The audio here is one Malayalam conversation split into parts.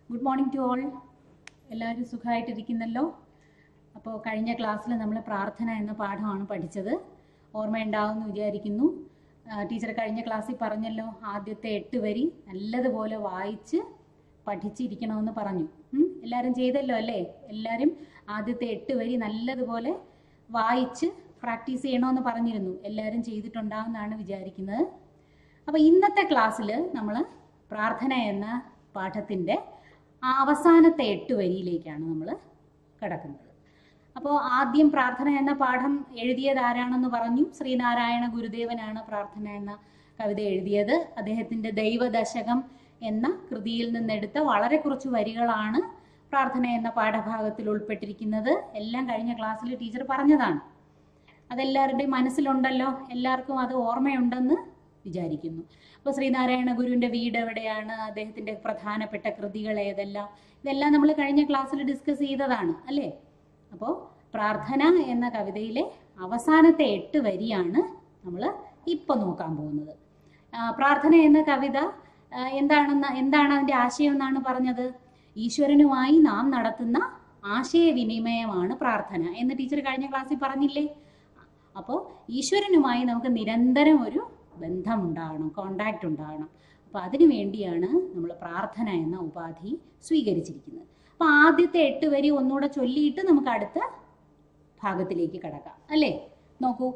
ഗുഡ് മോർണിംഗ് ടു ഓൾ എല്ലാവരും സുഖമായിട്ടിരിക്കുന്നല്ലോ അപ്പോൾ കഴിഞ്ഞ ക്ലാസ്സിൽ നമ്മൾ പ്രാർത്ഥന എന്ന പാഠമാണ് പഠിച്ചത് ഓർമ്മയുണ്ടാവുമെന്ന് വിചാരിക്കുന്നു ടീച്ചർ കഴിഞ്ഞ ക്ലാസ്സിൽ പറഞ്ഞല്ലോ ആദ്യത്തെ എട്ട് വരി നല്ലതുപോലെ വായിച്ച് പഠിച്ചിരിക്കണമെന്ന് പറഞ്ഞു ഉം? എല്ലാവരും ചെയ്തല്ലോ അല്ലേ എല്ലാവരും ആദ്യത്തെ എട്ട് വരി നല്ലതുപോലെ വായിച്ച് പ്രാക്ടീസ് ചെയ്യണമെന്ന് പറഞ്ഞിരുന്നു എല്ലാവരും ചെയ്തിട്ടുണ്ടാവുമെന്നാണ് വിചാരിക്കുന്നത് അപ്പോൾ ഇന്നത്തെ ക്ലാസ്സിൽ നമ്മൾ പ്രാർത്ഥന എന്ന പാഠത്തിൻ്റെ അവസാനത്തെ എട്ട് വരിയിലേക്കാണ് നമ്മൾ കിടക്കുന്നത് അപ്പോൾ ആദ്യം പ്രാർത്ഥന എന്ന പാഠം എഴുതിയത് ആരാണെന്ന് പറഞ്ഞു ശ്രീനാരായണ ഗുരുദേവനാണ് പ്രാർത്ഥന എന്ന കവിത എഴുതിയത് അദ്ദേഹത്തിൻ്റെ ദൈവദശകം എന്ന കൃതിയിൽ നിന്നെടുത്ത വളരെ കുറച്ച് വരികളാണ് പ്രാർത്ഥന എന്ന പാഠഭാഗത്തിൽ ഉൾപ്പെട്ടിരിക്കുന്നത് എല്ലാം കഴിഞ്ഞ ക്ലാസ്സിൽ ടീച്ചർ പറഞ്ഞതാണ് അതെല്ലാവരുടെയും മനസ്സിലുണ്ടല്ലോ എല്ലാവർക്കും അത് ഓർമ്മയുണ്ടെന്ന് വിചാരിക്കുന്നു അപ്പോൾ ശ്രീനാരായണ ഗുരുവിൻ്റെ വീട് എവിടെയാണ് അദ്ദേഹത്തിൻ്റെ പ്രധാനപ്പെട്ട കൃതികൾ ഏതെല്ലാം ഇതെല്ലാം നമ്മൾ കഴിഞ്ഞ ക്ലാസ്സിൽ ഡിസ്കസ് ചെയ്തതാണ് അല്ലേ അപ്പോൾ പ്രാർത്ഥന എന്ന കവിതയിലെ അവസാനത്തെ എട്ട് വരിയാണ് നമ്മൾ ഇപ്പോൾ നോക്കാൻ പോകുന്നത് ആ, പ്രാർത്ഥന എന്ന കവിത ആ, എന്താണെന്ന് എന്താണ് അതിൻ്റെ ആശയം എന്നാണ് പറഞ്ഞത് ഈശ്വരനുമായി നാം നടത്തുന്ന ആശയവിനിമയമാണ് പ്രാർത്ഥന എന്ന് ടീച്ചർ കഴിഞ്ഞ ക്ലാസ്സിൽ പറഞ്ഞില്ലേ അപ്പോൾ ഈശ്വരനുമായി നമുക്ക് നിരന്തരം ഒരു ബന്ധമുണ്ടാകണം കോണ്ടാക്റ്റ് ഉണ്ടാകണം അപ്പോൾ അതിനു വേണ്ടിയാണ് നമ്മൾ പ്രാർത്ഥന എന്ന ഉപാധി സ്വീകരിച്ചിരിക്കുന്നത് അപ്പോൾ ആദ്യത്തെ എട്ട് വരി ഒന്നുകൂടെ ചൊല്ലിയിട്ട് നമുക്ക് അടുത്ത ഭാഗത്തിലേക്ക് കടക്കാം അല്ലേ നോക്കൂ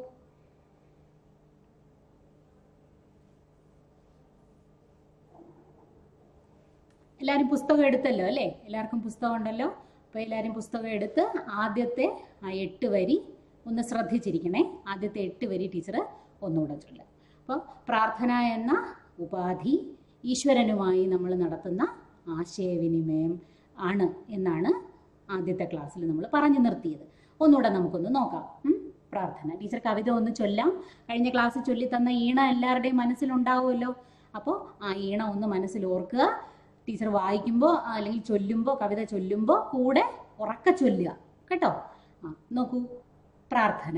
എല്ലാവരും പുസ്തകം എടുത്തല്ലോ അല്ലേ എല്ലാവർക്കും പുസ്തകം ഉണ്ടല്ലോ അപ്പോൾ എല്ലാവരും പുസ്തകം എടുത്ത് ആദ്യത്തെ ആ എട്ട് വരി ഒന്ന് ശ്രദ്ധിച്ചിരിക്കണേ ആദ്യത്തെ എട്ട് വരി ടീച്ചർ ഒന്നുകൂടെ ചൊല്ലാം അപ്പോൾ പ്രാർത്ഥന എന്ന ഉപാധി ഈശ്വരനുമായി നമ്മൾ നടത്തുന്ന ആശയവിനിമയം ആണ് എന്നാണ് ആദ്യത്തെ ക്ലാസ്സിൽ നമ്മൾ പറഞ്ഞു നിർത്തിയത് ഒന്നുകൂടെ നമുക്കൊന്ന് നോക്കാം ഉം? പ്രാർത്ഥന ടീച്ചർ കവിത ഒന്ന് ചൊല്ലാം കഴിഞ്ഞ ക്ലാസ്സിൽ ചൊല്ലി തന്ന ഈണ എല്ലാവരുടെയും മനസ്സിലുണ്ടാവുമല്ലോ അപ്പോൾ ആ ഈണ ഒന്ന് മനസ്സിൽ ഓർക്കുക ടീച്ചർ വായിക്കുമ്പോൾ അല്ലെങ്കിൽ ചൊല്ലുമ്പോൾ കവിത ചൊല്ലുമ്പോൾ കൂടെ ഉറക്ക ചൊല്ലുക കേട്ടോ ആ നോക്കൂ പ്രാർത്ഥന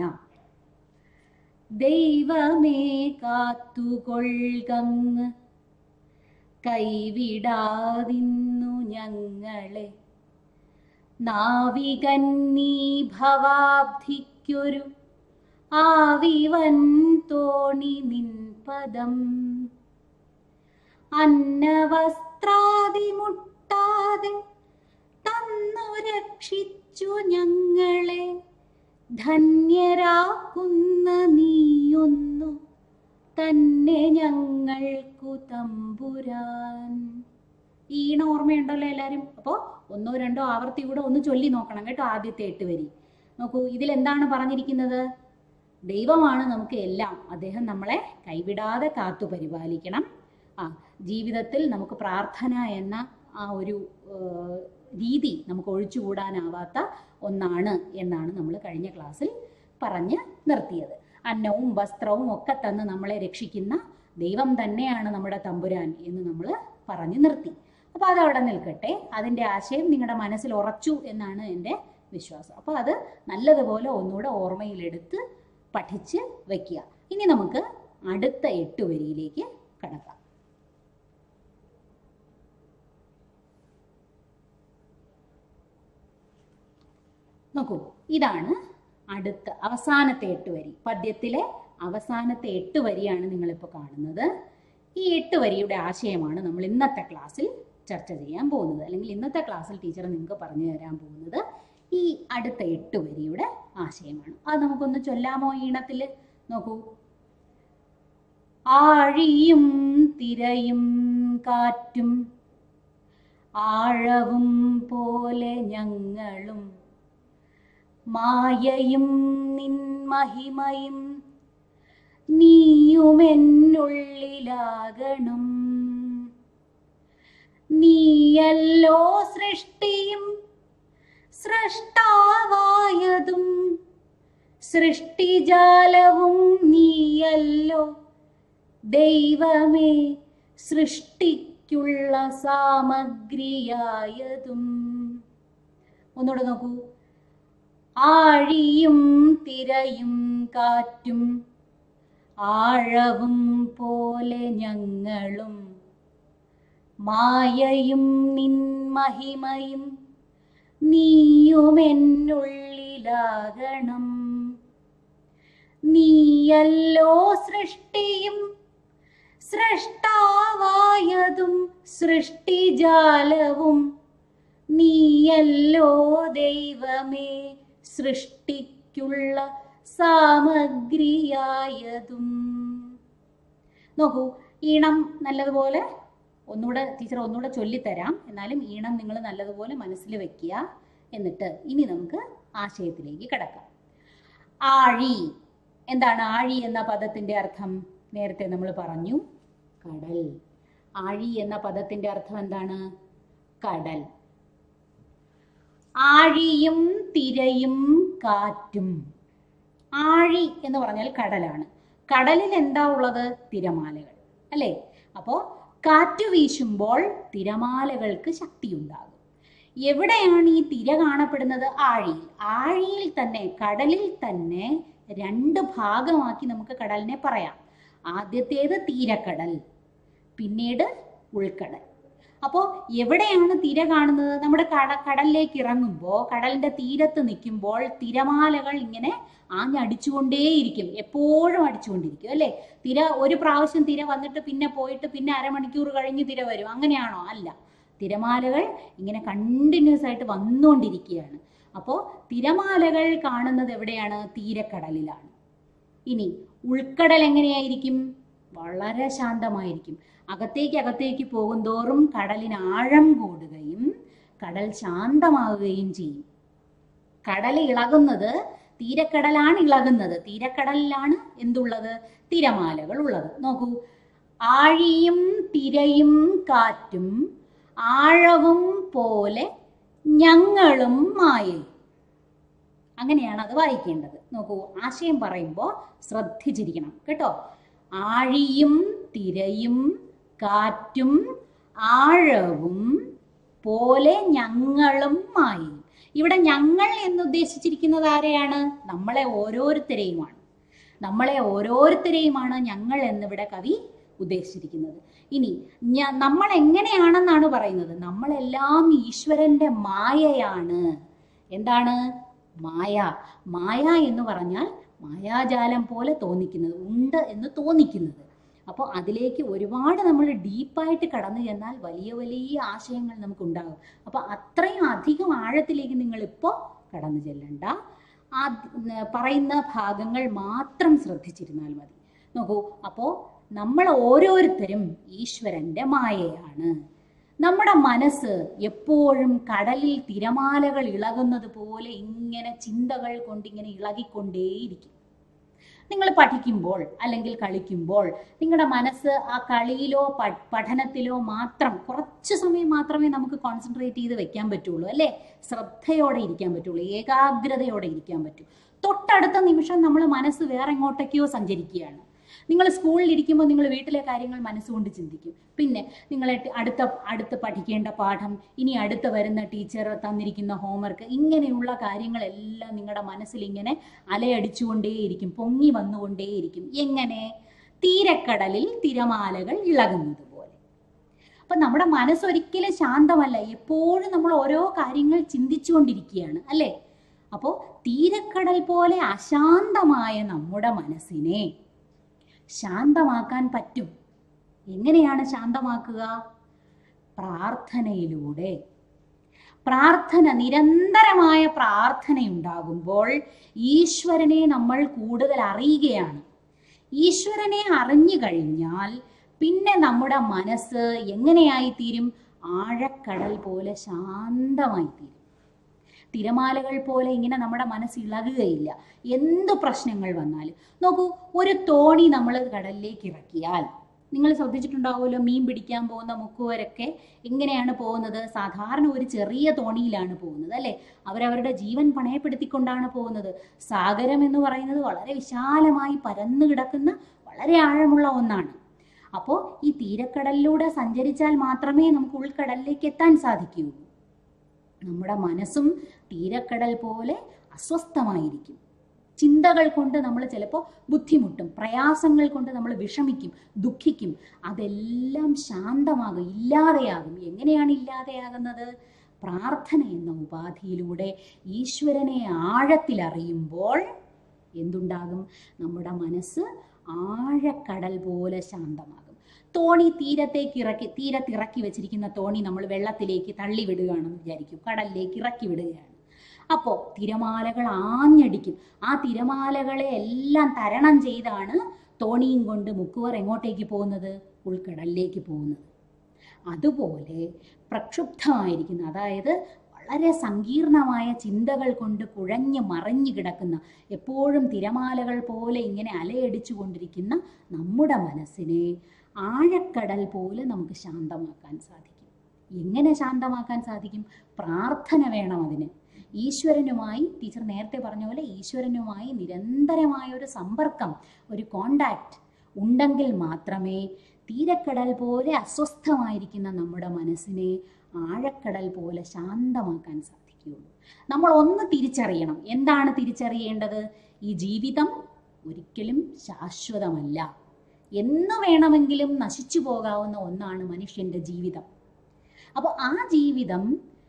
ദൈവമേ കാത്തുകൊൾകങ്ങ് കൈവിടാതിന്നു ഞങ്ങളെ നാവികന്നീ ഭവാബ്ധിക്കൊരു ആവിവൻ തോണി നിൻ പദം അന്നവസ്ത്രാദി മുട്ടാതെ തന്നു രക്ഷിച്ചു ഞങ്ങളെ ധന്യരാക്കുന്ന നീയൊന്നു തന്നെ ഞങ്ങൾക്കു തമ്പുരാൻ ഈണ ഓർമ്മയുണ്ടല്ലോ എല്ലാവരും അപ്പോൾ ഒന്നോ രണ്ടോ ആവർത്തി കൂടെ ഒന്ന് ചൊല്ലി നോക്കണം കേട്ടോ ആദ്യത്തെ എട്ട് വരി നോക്കൂ ഇതിൽ എന്താണ് പറഞ്ഞിരിക്കുന്നത് ദൈവമാണ് നമുക്ക് എല്ലാം അദ്ദേഹം നമ്മളെ കൈവിടാതെ കാത്തു പരിപാലിക്കണം ആ ജീവിതത്തിൽ നമുക്ക് പ്രാർത്ഥന എന്ന ആ ഒരു ഏഹ്, രീതി നമുക്ക് ഒഴിച്ചുകൂടാനാവാത്ത ഒന്നാണ് എന്നാണ് നമ്മൾ കഴിഞ്ഞ ക്ലാസ്സിൽ പറഞ്ഞ് നിർത്തിയത് അന്നവും വസ്ത്രവും ഒക്കെ തന്ന് നമ്മളെ രക്ഷിക്കുന്ന ദൈവം തന്നെയാണ് നമ്മുടെ തമ്പുരാൻ എന്ന് നമ്മൾ പറഞ്ഞു നിർത്തി അപ്പോൾ അതവിടെ നിൽക്കട്ടെ അതിൻ്റെ ആശയം നിങ്ങളുടെ മനസ്സിൽ ഉറച്ചു എന്നാണ് എൻ്റെ വിശ്വാസം അപ്പോൾ അത് നല്ലതുപോലെ ഒന്നുകൂടെ ഓർമ്മയിലെടുത്ത് പഠിച്ച് വയ്ക്കുക ഇനി നമുക്ക് അടുത്ത എട്ട് വരിയിലേക്ക് കടക്കാം നോക്കൂ ഇതാണ് അടുത്ത അവസാനത്തെ എട്ട് വരി പദ്യത്തിലെ അവസാനത്തെ എട്ട് വരിയാണ് നിങ്ങളിപ്പോൾ കാണുന്നത് ഈ എട്ട് വരിയുടെ ആശയമാണ് നമ്മൾ ഇന്നത്തെ ക്ലാസ്സിൽ ചർച്ച ചെയ്യാൻ പോകുന്നത് അല്ലെങ്കിൽ ഇന്നത്തെ ക്ലാസ്സിൽ ടീച്ചർ നിങ്ങൾക്ക് പറഞ്ഞു തരാൻ പോകുന്നത് ഈ അടുത്ത എട്ട് വരിയുടെ ആശയമാണ് അത് നമുക്കൊന്ന് ചൊല്ലാമോ ഈണത്തിൽ നോക്കൂ ആഴിയും തിരയും കാറ്റും ആഴവും പോലെ ഞങ്ങളും മായയും നിൻ മഹിമയും നീയുമെന്നുള്ളിലാകണം നീയല്ലോ സൃഷ്ടിയും സൃഷ്ടാവായതും സൃഷ്ടിജാലവും നീയല്ലോ ദൈവമേ സൃഷ്ടിക്കുള്ള സാമഗ്രിയായതും ഒന്നുകൂടെ നോക്കൂ ആഴിയും തിരയും കാറ്റും ആഴവും പോലെ ഞങ്ങളും മായയും നിൻ മഹിമയും നീയുമെന്നുള്ളിലാകണം നീയല്ലോ സൃഷ്ടിയും സൃഷ്ടാവായതും സൃഷ്ടിജാലവും നീയല്ലോ ദൈവമേ സൃഷ്ടിക്കുള്ള സാമഗ്രിയായതും നോക്കൂ ഈണം നല്ലതുപോലെ ഒന്നുകൂടെ ടീച്ചർ ഒന്നുകൂടെ ചൊല്ലിത്തരാം എന്നാലും ഈണം നിങ്ങൾ നല്ലതുപോലെ മനസ്സിൽ വെക്കുക എന്നിട്ട് ഇനി നമുക്ക് ആശയത്തിലേക്ക് കിടക്കാം ആഴി എന്താണ് ആഴി എന്ന പദത്തിന്റെ അർത്ഥം നേരത്തെ നമ്മൾ പറഞ്ഞു കടൽ ആഴി എന്ന പദത്തിന്റെ അർത്ഥം എന്താണ് കടൽ ആഴിയും തിരയും കാറ്റും ആഴി എന്ന് പറഞ്ഞാൽ കടലാണ് കടലിൽ എന്താ ഉള്ളത് തിരമാലകൾ അല്ലേ അപ്പോ കാറ്റ് വീശുമ്പോൾ തിരമാലകൾക്ക് ശക്തിയുണ്ടാകും എവിടെയാണ് ഈ തിര കാണപ്പെടുന്നത് ആഴിയിൽ ആഴിയിൽ തന്നെ കടലിൽ തന്നെ രണ്ട് ഭാഗമാക്കി നമുക്ക് കടലിനെ പറയാം ആദ്യത്തേത് തീരക്കടൽ പിന്നീട് ഉൾക്കടൽ അപ്പോൾ എവിടെയാണ് തിര കാണുന്നത് നമ്മുടെ കട കടലിലേക്ക് ഇറങ്ങുമ്പോൾ കടലിന്റെ തീരത്ത് നിൽക്കുമ്പോൾ തിരമാലകൾ ഇങ്ങനെ ആഞ്ഞടിച്ചുകൊണ്ടേയിരിക്കും എപ്പോഴും അടിച്ചുകൊണ്ടിരിക്കും അല്ലേ തിര ഒരു പ്രാവശ്യം തിര വന്നിട്ട് പിന്നെ പോയിട്ട് പിന്നെ അരമണിക്കൂർ കഴിഞ്ഞ് തിര വരും അങ്ങനെയാണോ അല്ല തിരമാലകൾ ഇങ്ങനെ കണ്ടിന്യൂസ് ആയിട്ട് വന്നുകൊണ്ടിരിക്കുകയാണ് അപ്പോൾ തിരമാലകൾ കാണുന്നത് എവിടെയാണ് തീരക്കടലിലാണ് ഇനി ഉൾക്കടൽ എങ്ങനെയായിരിക്കും വളരെ ശാന്തമായിരിക്കും അകത്തേക്ക് അകത്തേക്ക് പോകുന്തോറും കടലിന് ആഴം കൂടുകയും കടൽ ശാന്തമാവുകയും ചെയ്യും കടൽ ഇളകുന്നത് തീരക്കടലാണ് ഇളകുന്നത് തീരക്കടലിലാണ് എന്തുള്ളത് തിരമാലകൾ ഉള്ളത് നോക്കൂ ആഴിയും തിരയും കാറ്റും ആഴവും പോലെ ഞങ്ങളും മായയും അങ്ങനെയാണ് അത് വായിക്കേണ്ടത് നോക്കൂ ആശയം പറയുമ്പോൾ ശ്രദ്ധിച്ചിരിക്കണം കേട്ടോ ആഴിയും തിരയും കാറ്റും ആഴവും പോലെ ഞങ്ങളും മായയും ഇവിടെ ഞങ്ങൾ എന്നുദ്ദേശിച്ചിരിക്കുന്നത് ആരെയാണ് നമ്മളെ ഓരോരുത്തരെയുമാണ് നമ്മളെ ഓരോരുത്തരെയുമാണ് ഞങ്ങൾ എന്നിവിടെ കവി ഉദ്ദേശിച്ചിരിക്കുന്നത് ഇനി ഞ- നമ്മൾ എങ്ങനെയാണെന്നാണ് പറയുന്നത് നമ്മളെല്ലാം ഈശ്വരന്റെ മായയാണ് എന്താണ് മായ മായ എന്ന് പറഞ്ഞാൽ മായാജാലം പോലെ തോന്നിക്കുന്നത് ഉണ്ട് എന്ന് തോന്നിക്കുന്നത് അപ്പോൾ അതിലേക്ക് ഒരുപാട് നമ്മൾ ഡീപ്പായിട്ട് കടന്നു ചെന്നാൽ വലിയ വലിയ ആശയങ്ങൾ നമുക്ക് ഉണ്ടാകും അപ്പോൾ അത്രയും അധികം ആഴത്തിലേക്ക് നിങ്ങൾ ഇപ്പോൾ കടന്നു ചെല്ലണ്ട ആ ന- പറയുന്ന ഭാഗങ്ങൾ മാത്രം ശ്രദ്ധിച്ചിരുന്നാൽ മതി നോക്കൂ അപ്പോൾ നമ്മൾ ഓരോരുത്തരും ഈശ്വരന്റെ മായയാണ് നമ്മുടെ മനസ്സ് എപ്പോഴും കടലിൽ തിരമാലകൾ ഇളകുന്നത് പോലെ ഇങ്ങനെ ചിന്തകൾ കൊണ്ട് ഇങ്ങനെ ഇളകിക്കൊണ്ടേയിരിക്കും നിങ്ങൾ പഠിക്കുമ്പോൾ അല്ലെങ്കിൽ കളിക്കുമ്പോൾ നിങ്ങളുടെ മനസ്സ് ആ കളിയിലോ പ- പഠനത്തിലോ മാത്രം കുറച്ച് സമയം മാത്രമേ നമുക്ക് കോൺസെൻട്രേറ്റ് ചെയ്ത് വെക്കാൻ പറ്റുള്ളൂ അല്ലേ ശ്രദ്ധയോടെ ഇരിക്കാൻ പറ്റുള്ളൂ ഏകാഗ്രതയോടെ ഇരിക്കാൻ പറ്റൂ തൊട്ടടുത്ത നിമിഷം നമ്മൾ മനസ്സ് വേറെ എങ്ങോട്ടേക്കോ സഞ്ചരിക്കുകയാണ് നിങ്ങൾ സ്കൂളിൽ ഇരിക്കുമ്പോൾ നിങ്ങൾ വീട്ടിലെ കാര്യങ്ങൾ മനസ്സുകൊണ്ട് ചിന്തിക്കും പിന്നെ നിങ്ങളെ ടി- അടുത്ത അടുത്ത് പഠിക്കേണ്ട പാഠം ഇനി അടുത്ത് വരുന്ന ടീച്ചർ തന്നിരിക്കുന്ന ഹോംവർക്ക് ഇങ്ങനെയുള്ള കാര്യങ്ങളെല്ലാം നിങ്ങളുടെ മനസ്സിൽ ഇങ്ങനെ അലയടിച്ചുകൊണ്ടേയിരിക്കും പൊങ്ങി വന്നുകൊണ്ടേയിരിക്കും എങ്ങനെ തീരക്കടലിൽ തിരമാലകൾ ഇളകുന്നത് പോലെ അപ്പൊ നമ്മുടെ മനസ്സ് ഒരിക്കലും ശാന്തമല്ല എപ്പോഴും നമ്മൾ ഓരോ കാര്യങ്ങൾ ചിന്തിച്ചുകൊണ്ടിരിക്കുകയാണ് അല്ലേ അപ്പോൾ തീരക്കടൽ പോലെ അശാന്തമായ നമ്മുടെ മനസ്സിനെ ശാന്തമാക്കാൻ പറ്റും എങ്ങനെയാണ് ശാന്തമാക്കുക പ്രാർത്ഥനയിലൂടെ പ്രാർത്ഥന നിരന്തരമായ പ്രാർത്ഥനയുണ്ടാകുമ്പോൾ ഈശ്വരനെ നമ്മൾ കൂടുതൽ അറിയുകയാണ് ഈശ്വരനെ അറിഞ്ഞു കഴിഞ്ഞാൽ പിന്നെ നമ്മുടെ മനസ്സ് എങ്ങനെയായി തീരും ആഴക്കടൽ പോലെ ശാന്തമായി തീരും തിരമാലകൾ പോലെ ഇങ്ങനെ നമ്മുടെ മനസ്സ് ഇളകുകയില്ല എന്ത് പ്രശ്നങ്ങൾ വന്നാലും നോക്കൂ ഒരു തോണി നമ്മൾ കടലിലേക്ക് ഇറക്കിയാൽ നിങ്ങൾ ശ്രദ്ധിച്ചിട്ടുണ്ടാവുമല്ലോ മീൻ പിടിക്കാൻ പോകുന്ന മുക്കുവരൊക്കെ എങ്ങനെയാണ് പോകുന്നത് സാധാരണ ഒരു ചെറിയ തോണിയിലാണ് പോകുന്നത് അല്ലെ അവരവരുടെ ജീവൻ പണയപ്പെടുത്തിക്കൊണ്ടാണ് പോകുന്നത് സാഗരം എന്ന് പറയുന്നത് വളരെ വിശാലമായി പരന്നു കിടക്കുന്ന വളരെ ആഴമുള്ള ഒന്നാണ് അപ്പോൾ ഈ തീരക്കടലിലൂടെ സഞ്ചരിച്ചാൽ മാത്രമേ നമുക്ക് ഉൾക്കടലിലേക്ക് എത്താൻ സാധിക്കുകയുള്ളൂ നമ്മുടെ മനസ്സും തീരക്കടൽ പോലെ അസ്വസ്ഥമായിരിക്കും ചിന്തകൾ കൊണ്ട് നമ്മൾ ചിലപ്പോൾ ബുദ്ധിമുട്ടും പ്രയാസങ്ങൾ കൊണ്ട് നമ്മൾ വിഷമിക്കും ദുഃഖിക്കും അതെല്ലാം ശാന്തമാകും ഇല്ലാതെയാകും എങ്ങനെയാണ് ഇല്ലാതെയാകുന്നത് പ്രാർത്ഥന എന്ന ഉപാധിയിലൂടെ ഈശ്വരനെ ആഴത്തിലറിയുമ്പോൾ എന്തുണ്ടാകും നമ്മുടെ മനസ്സ് ആഴക്കടൽ പോലെ ശാന്തമാകും തോണി തീരത്തേക്ക് ഇറക്കി തീരത്തിറക്കി വെച്ചിരിക്കുന്ന തോണി നമ്മൾ വെള്ളത്തിലേക്ക് തള്ളി വിടുകയാണെന്ന് വിചാരിക്കും കടലിലേക്ക് ഇറക്കി വിടുകയാണ് അപ്പോൾ തിരമാലകൾ ആഞ്ഞടിക്കും ആ തിരമാലകളെ എല്ലാം തരണം ചെയ്താണ് തോണിയും കൊണ്ട് മുക്കുവർ എങ്ങോട്ടേക്ക് പോകുന്നത് ഉൾക്കടലിലേക്ക് പോകുന്നത് അതുപോലെ പ്രക്ഷുബ്ധമായിരിക്കുന്ന അതായത് വളരെ സങ്കീർണമായ ചിന്തകൾ കൊണ്ട് കുഴഞ്ഞ് മറഞ്ഞു കിടക്കുന്ന എപ്പോഴും തിരമാലകൾ പോലെ ഇങ്ങനെ അലയടിച്ചു കൊണ്ടിരിക്കുന്ന നമ്മുടെ മനസ്സിനെ ആഴക്കടൽ പോലെ നമുക്ക് ശാന്തമാക്കാൻ സാധിക്കും എങ്ങനെ ശാന്തമാക്കാൻ സാധിക്കും പ്രാർത്ഥന വേണം അതിന് ഈശ്വരനുമായി ടീച്ചർ നേരത്തെ പറഞ്ഞ പോലെ ഈശ്വരനുമായി നിരന്തരമായ ഒരു സമ്പർക്കം ഒരു കോണ്ടാക്റ്റ് ഉണ്ടെങ്കിൽ മാത്രമേ തീരക്കടൽ പോലെ അസ്വസ്ഥമായിരിക്കുന്ന നമ്മുടെ മനസ്സിനെ ആഴക്കടൽ പോലെ ശാന്തമാക്കാൻ സാധിക്കുകയുള്ളൂ നമ്മൾ ഒന്ന് തിരിച്ചറിയണം എന്താണ് തിരിച്ചറിയേണ്ടത് ഈ ജീവിതം ഒരിക്കലും ശാശ്വതമല്ല എന്ന് വേണമെങ്കിലും നശിച്ചു പോകാവുന്ന ഒന്നാണ് മനുഷ്യന്റെ ജീവിതം അപ്പോൾ ആ ജീവിതം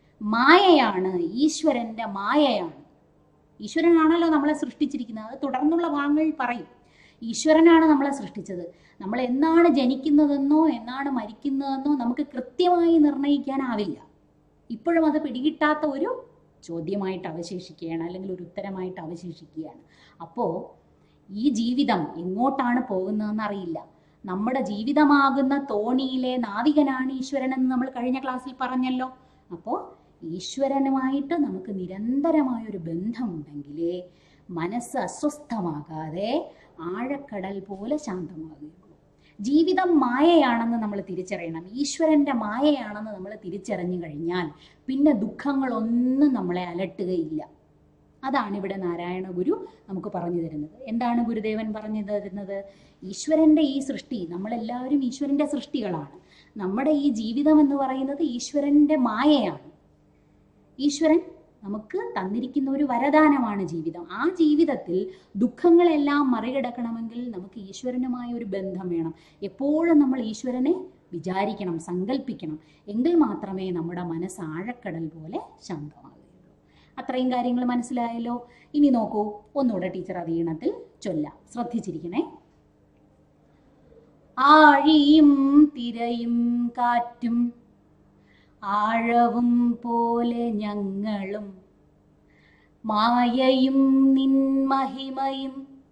മായയാണ് ഈശ്വരന്റെ മായയാണ് ഈശ്വരനാണല്ലോ നമ്മളെ സൃഷ്ടിച്ചിരിക്കുന്നത് അത് തുടർന്നുള്ള ഭാഗങ്ങളിൽ പറയും ഈശ്വരനാണ് നമ്മളെ സൃഷ്ടിച്ചത് നമ്മൾ എന്നാണ് ജനിക്കുന്നതെന്നോ എന്നാണ് മരിക്കുന്നതെന്നോ നമുക്ക് കൃത്യമായി നിർണ്ണയിക്കാനാവില്ല ഇപ്പോഴും അത് പിടികിട്ടാത്ത ഒരു ചോദ്യമായിട്ട് അവശേഷിക്കുകയാണ് അല്ലെങ്കിൽ ഒരു ഉത്തരമായിട്ട് അവശേഷിക്കുകയാണ് അപ്പോൾ ഈ ജീവിതം എങ്ങോട്ടാണ് പോകുന്നതെന്ന് അറിയില്ല നമ്മുടെ ജീവിതമാകുന്ന തോണിയിലെ നാവികനാണ് ഈശ്വരൻ എന്ന് നമ്മൾ കഴിഞ്ഞ ക്ലാസ്സിൽ പറഞ്ഞല്ലോ അപ്പോൾ ഈശ്വരനുമായിട്ട് നമുക്ക് നിരന്തരമായ ഒരു ബന്ധമുണ്ടെങ്കിലേ മനസ്സ് അസ്വസ്ഥമാകാതെ ആഴക്കടൽ പോലെ ശാന്തമാകുകയുള്ളൂ ജീവിതം മായയാണെന്ന് നമ്മൾ തിരിച്ചറിയണം ഈശ്വരന്റെ മായയാണെന്ന് നമ്മൾ തിരിച്ചറിഞ്ഞു കഴിഞ്ഞാൽ പിന്നെ ദുഃഖങ്ങളൊന്നും നമ്മളെ അലട്ടുകയില്ല അതാണ് ഇവിടെ നാരായണ ഗുരു നമുക്ക് പറഞ്ഞു തരുന്നത് എന്താണ് ഗുരുദേവൻ പറഞ്ഞു തരുന്നത് ഈശ്വരന്റെ ഈ സൃഷ്ടി നമ്മളെല്ലാവരും ഈശ്വരന്റെ സൃഷ്ടികളാണ് നമ്മുടെ ഈ ജീവിതം എന്ന് പറയുന്നത് ഈശ്വരന്റെ മായയാണ് ഈശ്വരൻ നമുക്ക് തന്നിരിക്കുന്ന ഒരു വരദാനമാണ് ജീവിതം ആ ജീവിതത്തിൽ ദുഃഖങ്ങളെല്ലാം മറികടക്കണമെങ്കിൽ നമുക്ക് ഈശ്വരനുമായ ഒരു ബന്ധം വേണം എപ്പോഴും നമ്മൾ ഈശ്വരനെ വിചാരിക്കണം സങ്കല്പിക്കണം എങ്കിൽ മാത്രമേ നമ്മുടെ മനസ്സ് ആഴക്കടൽ പോലെ ശാന്തമാകുകയുള്ളൂ അത്രയും കാര്യങ്ങൾ മനസ്സിലായല്ലോ ഇനി നോക്കൂ ഒന്നുകൂടെ ടീച്ചർ അത് ഈണത്തിൽ ചൊല്ലാം ശ്രദ്ധിച്ചിരിക്കണേ ആഴിയും തിരയും കാറ്റും ആഴവും പോലെ ഞങ്ങളും മായയും നിൻ മഹിമയും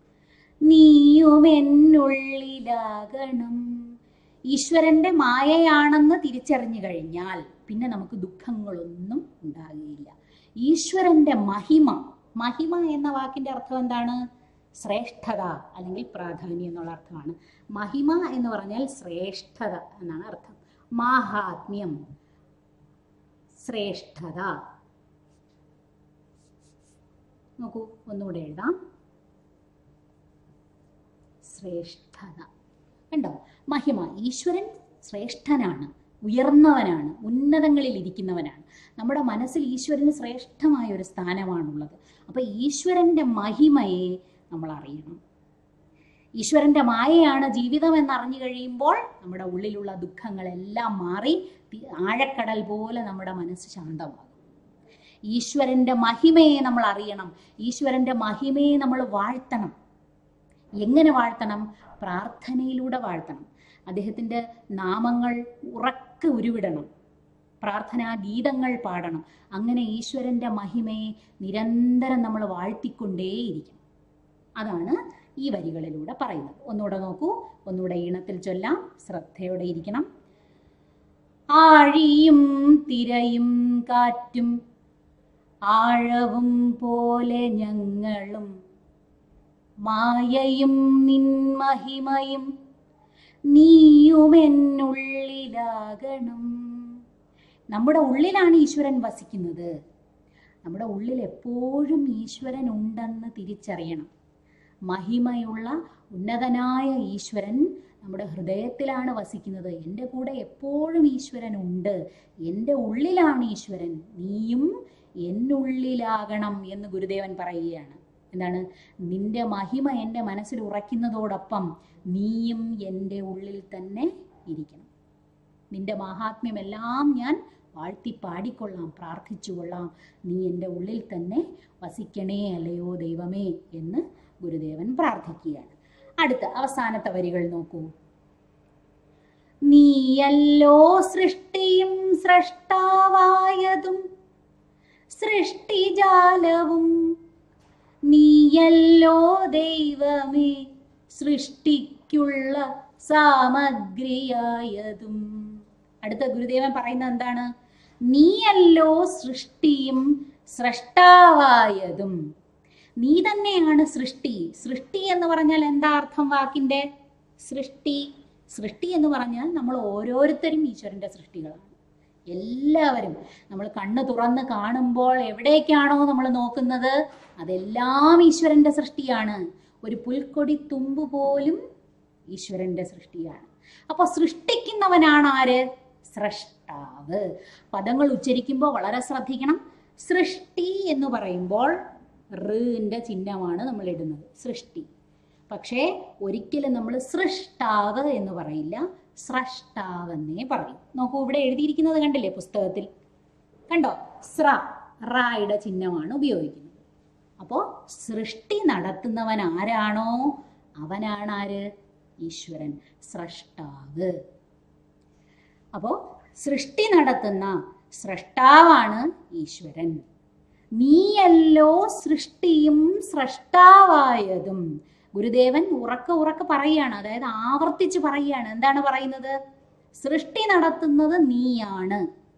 നീയുമെന്നുള്ളിലാകണം ഈശ്വരന്റെ മായയാണെന്ന് തിരിച്ചറിഞ്ഞു കഴിഞ്ഞാൽ പിന്നെ നമുക്ക് ദുഃഖങ്ങളൊന്നും ഉണ്ടാകുകയില്ല ഈശ്വരന്റെ മഹിമ മഹിമ എന്ന വാക്കിന്റെ അർത്ഥം എന്താണ് ശ്രേഷ്ഠത അല്ലെങ്കിൽ പ്രാധാന്യം എന്നുള്ള അർത്ഥമാണ് മഹിമ എന്ന് പറഞ്ഞാൽ ശ്രേഷ്ഠത എന്നാണ് അർത്ഥം മാഹാത്മ്യം ശ്രേഷ്ഠത നോക്കൂ ഒന്നുകൂടെ എഴുതാം ശ്രേഷ്ഠത കണ്ടോ മഹിമ ഈശ്വരൻ ശ്രേഷ്ഠനാണ് ഉയർന്നവനാണ് ഉന്നതങ്ങളിൽ ഇരിക്കുന്നവനാണ് നമ്മുടെ മനസ്സിൽ ഈശ്വരന് ശ്രേഷ്ഠമായ ഒരു സ്ഥാനമാണുള്ളത് അപ്പൊ ഈശ്വരന്റെ മഹിമയെ നമ്മൾ അറിയണം ഈശ്വരന്റെ മായയാണ് ജീവിതം എന്നറിഞ്ഞു കഴിയുമ്പോൾ നമ്മുടെ ഉള്ളിലുള്ള ദുഃഖങ്ങളെല്ലാം മാറി തി- ആഴക്കടൽ പോലെ നമ്മുടെ മനസ്സ് ശാന്തമാകും ഈശ്വരന്റെ മഹിമയെ നമ്മൾ അറിയണം ഈശ്വരന്റെ മഹിമയെ നമ്മൾ വാഴ്ത്തണം എങ്ങനെ വാഴ്ത്തണം പ്രാർത്ഥനയിലൂടെ വാഴ്ത്തണം അദ്ദേഹത്തിൻ്റെ നാമങ്ങൾ ഉറക്കെ ഉരുവിടണം പ്രാർത്ഥനാ ഗീതങ്ങൾ പാടണം അങ്ങനെ ഈശ്വരന്റെ മഹിമയെ നിരന്തരം നമ്മൾ വാഴ്ത്തിക്കൊണ്ടേയിരിക്കും അതാണ് ഈ വരികളിലൂടെ പറയുന്നത് ഒന്നുകൂടെ നോക്കൂ ഒന്നുകൂടെ ഈണത്തിൽ ചൊല്ലാം ശ്രദ്ധയോടെ ഇരിക്കണം ആഴിയും തിരയും കാറ്റും ആഴവും പോലെ ഞങ്ങളും മായയും നിൻ മഹിമയും നീയുമെന്നുള്ളിലാകണം നമ്മുടെ ഉള്ളിലാണ് ഈശ്വരൻ വസിക്കുന്നത് നമ്മുടെ ഉള്ളിൽ എപ്പോഴും ഈശ്വരൻ ഉണ്ടെന്ന് തിരിച്ചറിയണം മഹിമയുള്ള ഉന്നതനായ ഈശ്വരൻ നമ്മുടെ ഹൃദയത്തിലാണ് വസിക്കുന്നത് എൻ്റെ കൂടെ എപ്പോഴും ഈശ്വരൻ ഉണ്ട് എൻ്റെ ഉള്ളിലാണ് ഈശ്വരൻ നീയും എന്നുള്ളിലാകണം എന്ന് ഗുരുദേവൻ പറയുകയാണ് എന്താണ് നിന്റെ മഹിമ എൻ്റെ മനസ്സിൽ ഉറയ്ക്കുന്നതോടൊപ്പം നീയും എൻ്റെ ഉള്ളിൽ തന്നെ ഇരിക്കണം നിന്റെ മാഹാത്മ്യമെല്ലാം ഞാൻ വാഴ്ത്തി പാടിക്കൊള്ളാം പ്രാർത്ഥിച്ചുകൊള്ളാം നീ എൻ്റെ ഉള്ളിൽ തന്നെ വസിക്കണേ അല്ലയോ ദൈവമേ എന്ന് ഗുരുദേവൻ പ്രാർത്ഥിക്കുകയാണ് അടുത്ത അവസാനത്തെ വരികൾ നോക്കൂ നീയല്ലോ സൃഷ്ടിയും സൃഷ്ടാവായതും സൃഷ്ടിജാലവും നീയല്ലോ ദൈവമേ സൃഷ്ടിക്കുള്ള സാമഗ്രിയായതും അടുത്ത ഗുരുദേവൻ പറയുന്നത് എന്താണ് നീയല്ലോ സൃഷ്ടിയും സൃഷ്ടാവായതും നീ തന്നെയാണ് സൃഷ്ടി സൃഷ്ടി എന്ന് പറഞ്ഞാൽ എന്താ അർത്ഥം വാക്കിന്റെ സൃഷ്ടി സൃഷ്ടി എന്ന് പറഞ്ഞാൽ നമ്മൾ ഓരോരുത്തരും ഈശ്വരന്റെ സൃഷ്ടികളാണ് എല്ലാവരും നമ്മൾ കണ്ണ് തുറന്ന് കാണുമ്പോൾ എവിടേക്കാണോ നമ്മൾ നോക്കുന്നത് അതെല്ലാം ഈശ്വരന്റെ സൃഷ്ടിയാണ് ഒരു പുൽക്കൊടി തുമ്പ് പോലും ഈശ്വരന്റെ സൃഷ്ടിയാണ് അപ്പോൾ സൃഷ്ടിക്കുന്നവനാണ് ആര് സ്രഷ്ടാവ് പദങ്ങൾ ഉച്ചരിക്കുമ്പോൾ വളരെ ശ്രദ്ധിക്കണം സൃഷ്ടി എന്ന് പറയുമ്പോൾ റിന്റെ ചിഹ്നമാണ് നമ്മൾ ഇടുന്നത് സൃഷ്ടി പക്ഷേ ഒരിക്കലും നമ്മൾ സൃഷ്ടാവ് എന്ന് പറയില്ല സ്രഷ്ടാവ് എന്നേ പറയും നോക്കൂ ഇവിടെ എഴുതിയിരിക്കുന്നത് കണ്ടില്ലേ പുസ്തകത്തിൽ കണ്ടോ സ്ര റായുടെ ചിഹ്നമാണ് ഉപയോഗിക്കുന്നത് അപ്പോൾ സൃഷ്ടി നടത്തുന്നവൻ ആരാണോ അവനാണ് ആര് ഈശ്വരൻ സ്രഷ്ടാവ് അപ്പോൾ സൃഷ്ടി നടത്തുന്ന സ്രഷ്ടാവാണ് ഈശ്വരൻ നീയല്ലോ സൃഷ്ടിയും സ്രഷ്ടാവായതും ഗുരുദേവൻ ഉറക്ക ഉറക്ക പറയുകയാണ് അതായത് ആവർത്തിച്ച് പറയുകയാണ് എന്താണ് പറയുന്നത് സൃഷ്ടി നടത്തുന്നത് നീയാണ്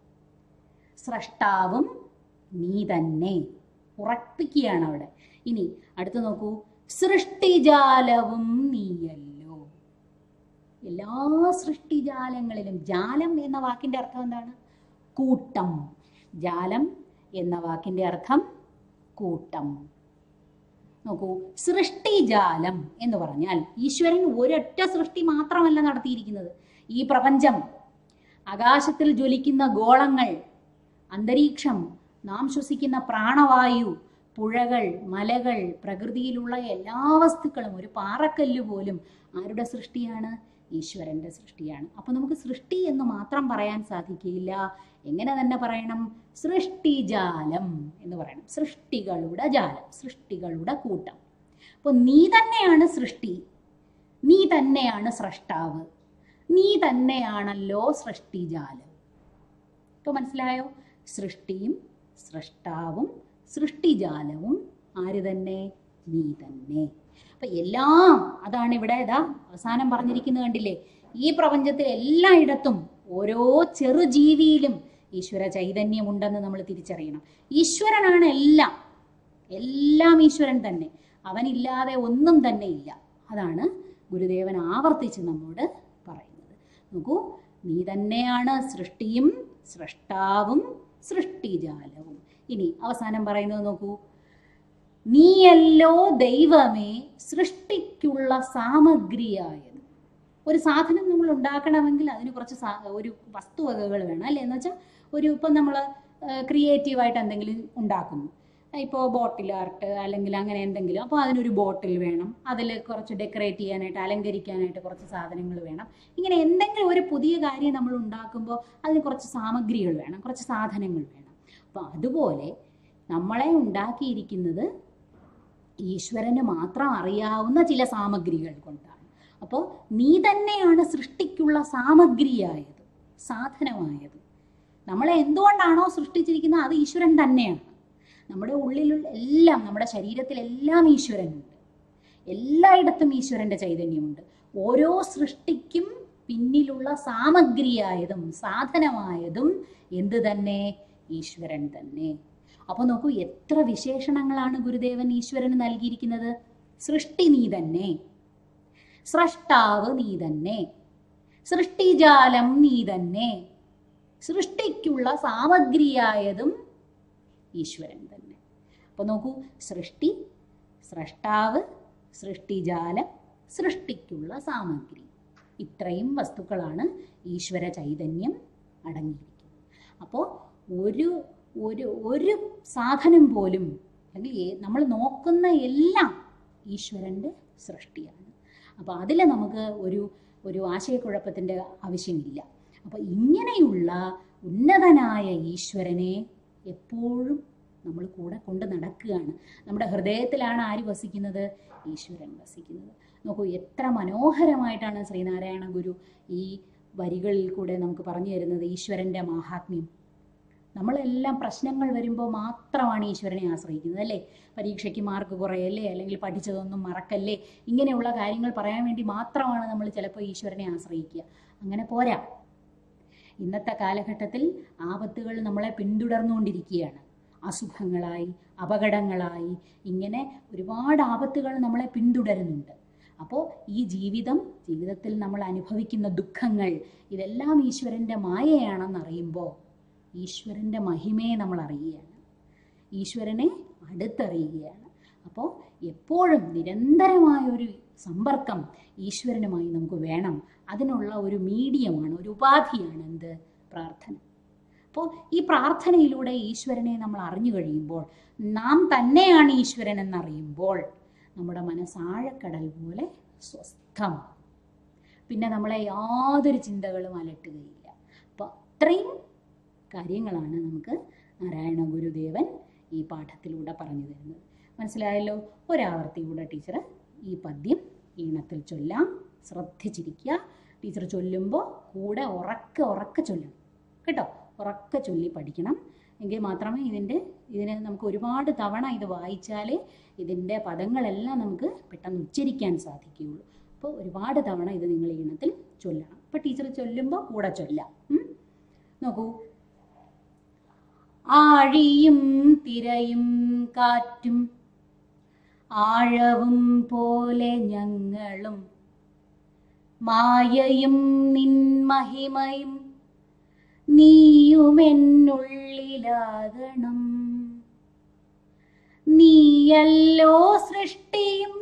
സ്രഷ്ടാവും നീ തന്നെ ഉറപ്പിക്കുകയാണ് അവിടെ ഇനി അടുത്ത് നോക്കൂ സൃഷ്ടിജാലവും നീയല്ലോ എല്ലാ സൃഷ്ടിജാലങ്ങളിലും ജാലം എന്ന വാക്കിന്റെ അർത്ഥം എന്താണ് കൂട്ടം ജാലം എന്ന വാക്കിന്റെ അർത്ഥം കൂട്ടം നോക്കൂ സൃഷ്ടിജാലം എന്ന് പറഞ്ഞാൽ ഈശ്വരൻ ഒരൊറ്റ സൃഷ്ടി മാത്രമല്ല നടത്തിയിരിക്കുന്നത് ഈ പ്രപഞ്ചം ആകാശത്തിൽ ജ്വലിക്കുന്ന ഗോളങ്ങൾ അന്തരീക്ഷം നാം ശ്വസിക്കുന്ന പ്രാണവായു പുഴകൾ മലകൾ പ്രകൃതിയിലുള്ള എല്ലാ വസ്തുക്കളും ഒരു പാറക്കല്ല് പോലും ആരുടെ സൃഷ്ടിയാണ് ഈശ്വരന്റെ സൃഷ്ടിയാണ് അപ്പൊ നമുക്ക് സൃഷ്ടി എന്ന് മാത്രം പറയാൻ സാധിക്കില്ല എങ്ങനെ തന്നെ പറയണം സൃഷ്ടിജാലം എന്ന് പറയണം സൃഷ്ടികളുടെ ജാലം സൃഷ്ടികളുടെ കൂട്ടം അപ്പോൾ നീ തന്നെയാണ് സൃഷ്ടി നീ തന്നെയാണ് സ്രഷ്ടാവ് നീ തന്നെയാണല്ലോ സൃഷ്ടിജാലം ഇപ്പൊ മനസ്സിലായോ സൃഷ്ടിയും സൃഷ്ടാവും സൃഷ്ടിജാലവും ആര് തന്നെ നീ തന്നെ അപ്പൊ എല്ലാം അതാണ് ഇവിടെ ഇതാ അവസാനം പറഞ്ഞിരിക്കുന്നത് കണ്ടില്ലേ ഈ പ്രപഞ്ചത്തിൽ എല്ലായിടത്തും ഓരോ ചെറുജീവിയിലും ഈശ്വര ചൈതന്യമുണ്ടെന്ന് നമ്മൾ തിരിച്ചറിയണം ഈശ്വരനാണ് എല്ലാം എല്ലാം ഈശ്വരൻ തന്നെ അവനില്ലാതെ ഒന്നും തന്നെ ഇല്ല അതാണ് ഗുരുദേവൻ ആവർത്തിച്ച് നമ്മോട് പറയുന്നത് നോക്കൂ നീ തന്നെയാണ് സൃഷ്ടിയും സൃഷ്ടാവും സൃഷ്ടിജാലവും ഇനി അവസാനം പറയുന്നത് നോക്കൂ നീയല്ലോ ദൈവമേ സൃഷ്ടിക്കുള്ള സാമഗ്രിയായത് ഒരു സാധനം നമ്മൾ ഉണ്ടാക്കണമെങ്കിൽ അതിന് കുറച്ച് സാ- ഒരു വസ്തുവകകൾ വേണം അല്ലേ എന്ന് വെച്ചാൽ ഒരു ഇപ്പം നമ്മൾ ക്രിയേറ്റീവായിട്ട് എന്തെങ്കിലും ഉണ്ടാക്കുന്നു ഇപ്പോൾ ബോട്ടിൽ ആർട്ട് അല്ലെങ്കിൽ അങ്ങനെ എന്തെങ്കിലും അപ്പോൾ അതിനൊരു ബോട്ടിൽ വേണം അതിൽ കുറച്ച് ഡെക്കറേറ്റ് ചെയ്യാനായിട്ട് അലങ്കരിക്കാനായിട്ട് കുറച്ച് സാധനങ്ങൾ വേണം ഇങ്ങനെ എന്തെങ്കിലും ഒരു പുതിയ കാര്യം നമ്മൾ ഉണ്ടാക്കുമ്പോൾ അതിന് കുറച്ച് സാമഗ്രികൾ വേണം കുറച്ച് സാധനങ്ങൾ വേണം അപ്പോൾ അതുപോലെ നമ്മളെ ഉണ്ടാക്കിയിരിക്കുന്നത് ഈശ്വരന് മാത്രം അറിയാവുന്ന ചില സാമഗ്രികൾ കൊണ്ടാണ് അപ്പോൾ നീ തന്നെയാണ് സൃഷ്ടിക്കുള്ള സാമഗ്രിയായത് സാധനമായത് നമ്മളെ എന്തുകൊണ്ടാണോ സൃഷ്ടിച്ചിരിക്കുന്നത് അത് ഈശ്വരൻ തന്നെയാണ് നമ്മുടെ ഉള്ളിലുള്ള എല്ലാം നമ്മുടെ ശരീരത്തിലെല്ലാം ഈശ്വരനുണ്ട് എല്ലായിടത്തും ഈശ്വരന്റെ ചൈതന്യമുണ്ട് ഓരോ സൃഷ്ടിക്കും പിന്നിലുള്ള സാമഗ്രിയായതും സാധനമായതും എന്ത് തന്നെ ഈശ്വരൻ തന്നെ അപ്പൊ നോക്കൂ എത്ര വിശേഷണങ്ങളാണ് ഗുരുദേവൻ ഈശ്വരന് നൽകിയിരിക്കുന്നത് സൃഷ്ടി നീ തന്നെ സ്രഷ്ടാവ് നീ തന്നെ സൃഷ്ടിജാലം നീ തന്നെ സൃഷ്ടിക്കുള്ള സാമഗ്രിയായതും ഈശ്വരൻ തന്നെ അപ്പൊ നോക്കൂ സൃഷ്ടി സ്രഷ്ടാവ് സൃഷ്ടിജാലം സൃഷ്ടിക്കുള്ള സാമഗ്രി ഇത്രയും വസ്തുക്കളാണ് ഈശ്വര ചൈതന്യം അടങ്ങിയിരിക്കുന്നത് അപ്പോൾ ഒരു ഒരു ഒരു സാധനം പോലും അല്ലെങ്കിൽ നമ്മൾ നോക്കുന്ന എല്ലാം ഈശ്വരൻ്റെ സൃഷ്ടിയാണ് അപ്പോൾ അതിൽ നമുക്ക് ഒരു ഒരു ആശയക്കുഴപ്പത്തിൻ്റെ ആവശ്യമില്ല അപ്പോൾ ഇങ്ങനെയുള്ള ഉന്നതനായ ഈശ്വരനെ എപ്പോഴും നമ്മൾ കൂടെ കൊണ്ട് നടക്കുകയാണ് നമ്മുടെ ഹൃദയത്തിലാണ് ആര് വസിക്കുന്നത് ഈശ്വരൻ വസിക്കുന്നത് നോക്കൂ എത്ര മനോഹരമായിട്ടാണ് ശ്രീനാരായണ ഗുരു ഈ വരികളിൽ കൂടെ നമുക്ക് പറഞ്ഞു തരുന്നത് ഈശ്വരൻ്റെ മാഹാത്മ്യം നമ്മളെല്ലാം പ്രശ്നങ്ങൾ വരുമ്പോൾ മാത്രമാണ് ഈശ്വരനെ ആശ്രയിക്കുന്നത് അല്ലേ പരീക്ഷയ്ക്ക് മാർക്ക് കുറയല്ലേ അല്ലെങ്കിൽ പഠിച്ചതൊന്നും മറക്കല്ലേ ഇങ്ങനെയുള്ള കാര്യങ്ങൾ പറയാൻ വേണ്ടി മാത്രമാണ് നമ്മൾ ചിലപ്പോൾ ഈശ്വരനെ ആശ്രയിക്കുക അങ്ങനെ പോരാ ഇന്നത്തെ കാലഘട്ടത്തിൽ ആപത്തുകൾ നമ്മളെ പിന്തുടർന്നുകൊണ്ടിരിക്കുകയാണ് അസുഖങ്ങളായി അപകടങ്ങളായി ഇങ്ങനെ ഒരുപാട് ആപത്തുകൾ നമ്മളെ പിന്തുടരുന്നുണ്ട് അപ്പോൾ ഈ ജീവിതം ജീവിതത്തിൽ നമ്മൾ അനുഭവിക്കുന്ന ദുഃഖങ്ങൾ ഇതെല്ലാം ഈശ്വരൻ്റെ മായയാണെന്ന് അറിയുമ്പോൾ ഈശ്വരൻ്റെ മഹിമയെ നമ്മൾ അറിയുകയാണ് ഈശ്വരനെ അടുത്തറിയുകയാണ് അപ്പോൾ എപ്പോഴും നിരന്തരമായ ഒരു സമ്പർക്കം ഈശ്വരനുമായി നമുക്ക് വേണം അതിനുള്ള ഒരു മീഡിയമാണ് ഒരു ഉപാധിയാണ് എന്ത് പ്രാർത്ഥന അപ്പോൾ ഈ പ്രാർത്ഥനയിലൂടെ ഈശ്വരനെ നമ്മൾ അറിഞ്ഞു കഴിയുമ്പോൾ നാം തന്നെയാണ് ഈശ്വരൻ എന്നറിയുമ്പോൾ നമ്മുടെ മനസ്സ് ആഴക്കടൽ പോലെ സ്വസ്ഥമാണ് പിന്നെ നമ്മളെ യാതൊരു ചിന്തകളും അലട്ടുകയില്ല അപ്പോൾ അത്രയും കാര്യങ്ങളാണ് നമുക്ക് നാരായണ ഗുരുദേവൻ ഈ പാഠത്തിലൂടെ പറഞ്ഞു തരുന്നത് മനസ്സിലായല്ലോ ഒരാവർത്തി കൂടെ ടീച്ചർ ഈ പദ്യം ഈണത്തിൽ ചൊല്ലാം ശ്രദ്ധിച്ചിരിക്കുക ടീച്ചർ ചൊല്ലുമ്പോൾ കൂടെ ഉറക്കെ ഉറക്കെ ചൊല്ലണം കേട്ടോ ഉറക്കെ ചൊല്ലി പഠിക്കണം എങ്കിൽ മാത്രമേ ഇതിൻ്റെ ഇതിന് നമുക്ക് ഒരുപാട് തവണ ഇത് വായിച്ചാലേ ഇതിൻ്റെ പദങ്ങളെല്ലാം നമുക്ക് പെട്ടെന്ന് ഉച്ചരിക്കാൻ സാധിക്കുകയുള്ളൂ അപ്പോൾ ഒരുപാട് തവണ ഇത് നിങ്ങൾ ഈണത്തിൽ ചൊല്ലണം അപ്പോൾ ടീച്ചർ ചൊല്ലുമ്പോൾ കൂടെ ചൊല്ലാം ഉം? നോക്കൂ ആഴിയും തിരയും കാറ്റും ആഴവും പോലെ ഞങ്ങളും മായയും നിൻ മഹിമയും നീയുമെന്നുള്ളിലാകണം നീയല്ലോ സൃഷ്ടിയും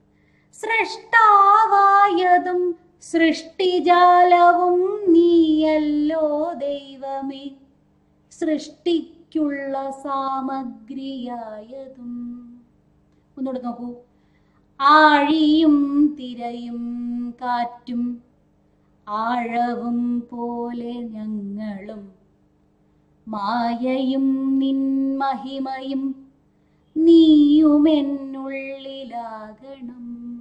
സൃഷ്ടാവായതും സൃഷ്ടിജാലവും നീയല്ലോ ദൈവമേ സൃഷ്ടിക്കുള്ള സാമഗ്രിയായതും ഒന്നുകൂടെ നോക്കൂ ആഴിയും തിരയും കാറ്റും ആഴവും പോലെ ഞങ്ങളും മായയും നിൻ മഹിമയും നീയുമെന്നുള്ളിലാകണം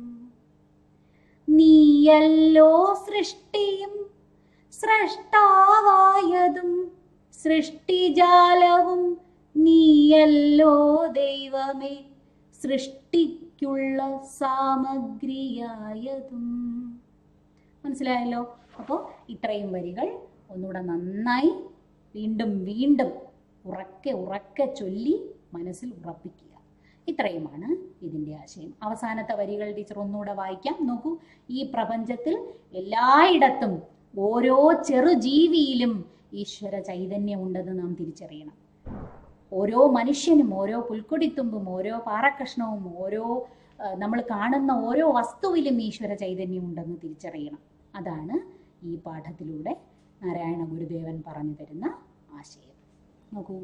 നീയല്ലോ സൃഷ്ടിയും സൃഷ്ടാവായതും സൃഷ്ടിജാലവും നീയല്ലോ ദൈവമേ സൃഷ്ടിക്കുള്ള സാമഗ്രിയായതും മനസ്സിലായല്ലോ അപ്പോൾ ഇത്രയും വരികൾ ഒന്നുകൂടെ നന്നായി വീണ്ടും വീണ്ടും ഉറക്കെ ഉറക്കെ ചൊല്ലി മനസ്സിൽ ഉറപ്പിക്കുക ഇത്രയുമാണ് ഇതിൻ്റെ ആശയം അവസാനത്തെ വരികൾ ടീച്ചർ ഒന്നുകൂടെ വായിക്കാം നോക്കൂ ഈ പ്രപഞ്ചത്തിൽ എല്ലായിടത്തും ഓരോ ചെറുജീവിയിലും ഈശ്വര ചൈതന്യം ഉണ്ടെന്ന് നാം തിരിച്ചറിയണം ഓരോ മനുഷ്യനും ഓരോ പുൽക്കൊടിത്തുമ്പും ഓരോ പാറക്കഷ്ണവും ഓരോ നമ്മൾ കാണുന്ന ഓരോ വസ്തുവിലും ഈശ്വര ചൈതന്യം ഉണ്ടെന്ന് തിരിച്ചറിയണം അതാണ് ഈ പാഠത്തിലൂടെ നാരായണ ഗുരുദേവൻ പറഞ്ഞു തരുന്ന ആശയം നോക്കൂ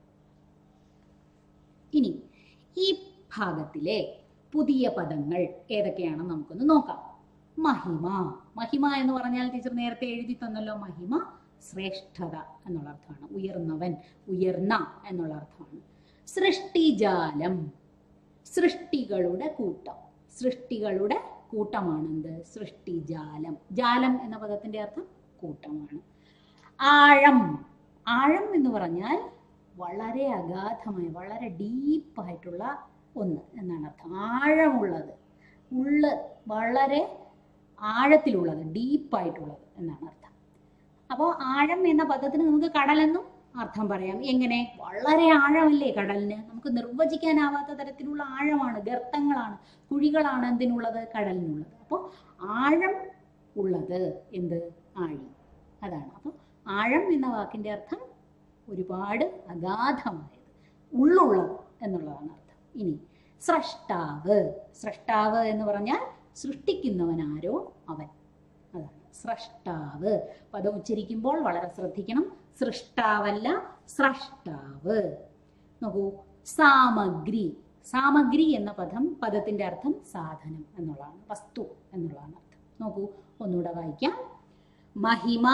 ഇനി ഈ ഭാഗത്തിലെ പുതിയ പദങ്ങൾ ഏതൊക്കെയാണെന്ന് നമുക്കൊന്ന് നോക്കാം മഹിമ മഹിമ എന്ന് പറഞ്ഞാൽ ടീച്ചർ നേരത്തെ എഴുതി തന്നല്ലോ മഹിമ ശ്രേഷ്ഠത എന്നുള്ള അർത്ഥമാണ് ഉയർന്നവൻ ഉയർന്ന എന്നുള്ള അർത്ഥമാണ് സൃഷ്ടിജാലം സൃഷ്ടികളുടെ കൂട്ടം സൃഷ്ടികളുടെ കൂട്ടമാണെന്ത് സൃഷ്ടിജാലം ജാലം എന്ന പദത്തിന്റെ അർത്ഥം കൂട്ടമാണ് ആഴം ആഴം എന്ന് പറഞ്ഞാൽ വളരെ അഗാധമായ വളരെ ഡീപ്പായിട്ടുള്ള ഒന്ന് എന്നാണ് അർത്ഥം ആഴമുള്ളത് ഉള്ള് വളരെ ആഴത്തിലുള്ളത് ഡീപ്പായിട്ടുള്ളത് എന്നാണ് അർത്ഥം അപ്പോൾ ആഴം എന്ന പദത്തിന് നമുക്ക് കടലെന്നും അർത്ഥം പറയാം എങ്ങനെ വളരെ ആഴമല്ലേ കടലിന് നമുക്ക് നിർവചിക്കാനാവാത്ത തരത്തിലുള്ള ആഴമാണ് ഗർത്തങ്ങളാണ് കുഴികളാണ് എന്തിനുള്ളത് കടലിനുള്ളത് അപ്പോൾ ആഴം ഉള്ളത് എന്ത് ആഴി അതാണ് അപ്പോൾ ആഴം എന്ന വാക്കിൻ്റെ അർത്ഥം ഒരുപാട് അഗാധമായത് ഉള്ളുള്ളത് എന്നുള്ളതാണ് അർത്ഥം ഇനി സ്രഷ്ടാവ് സ്രഷ്ടാവ് എന്ന് പറഞ്ഞാൽ സൃഷ്ടിക്കുന്നവൻ ആരോ അവൻ അതാണ് സ്രഷ്ടാവ് പദം ഉച്ചരിക്കുമ്പോൾ വളരെ ശ്രദ്ധിക്കണം സൃഷ്ടാവല്ല സ്രഷ്ടാവ് നോക്കൂ സാമഗ്രി സാമഗ്രി എന്ന പദം പദത്തിന്റെ അർത്ഥം സാധനം എന്നുള്ളതാണ് വസ്തു എന്നുള്ളതാണ് അർത്ഥം നോക്കൂ ഒന്നുകൂടെ വായിക്കാം മഹിമ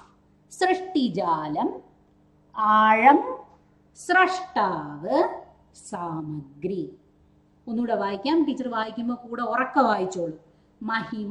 സൃഷ്ടിജാലം ആഴം സ്രഷ്ടാവ് സാമഗ്രി ഒന്നുകൂടെ വായിക്കാം ടീച്ചർ വായിക്കുമ്പോൾ കൂടെ ഉറക്ക വായിച്ചോളൂ മഹിമ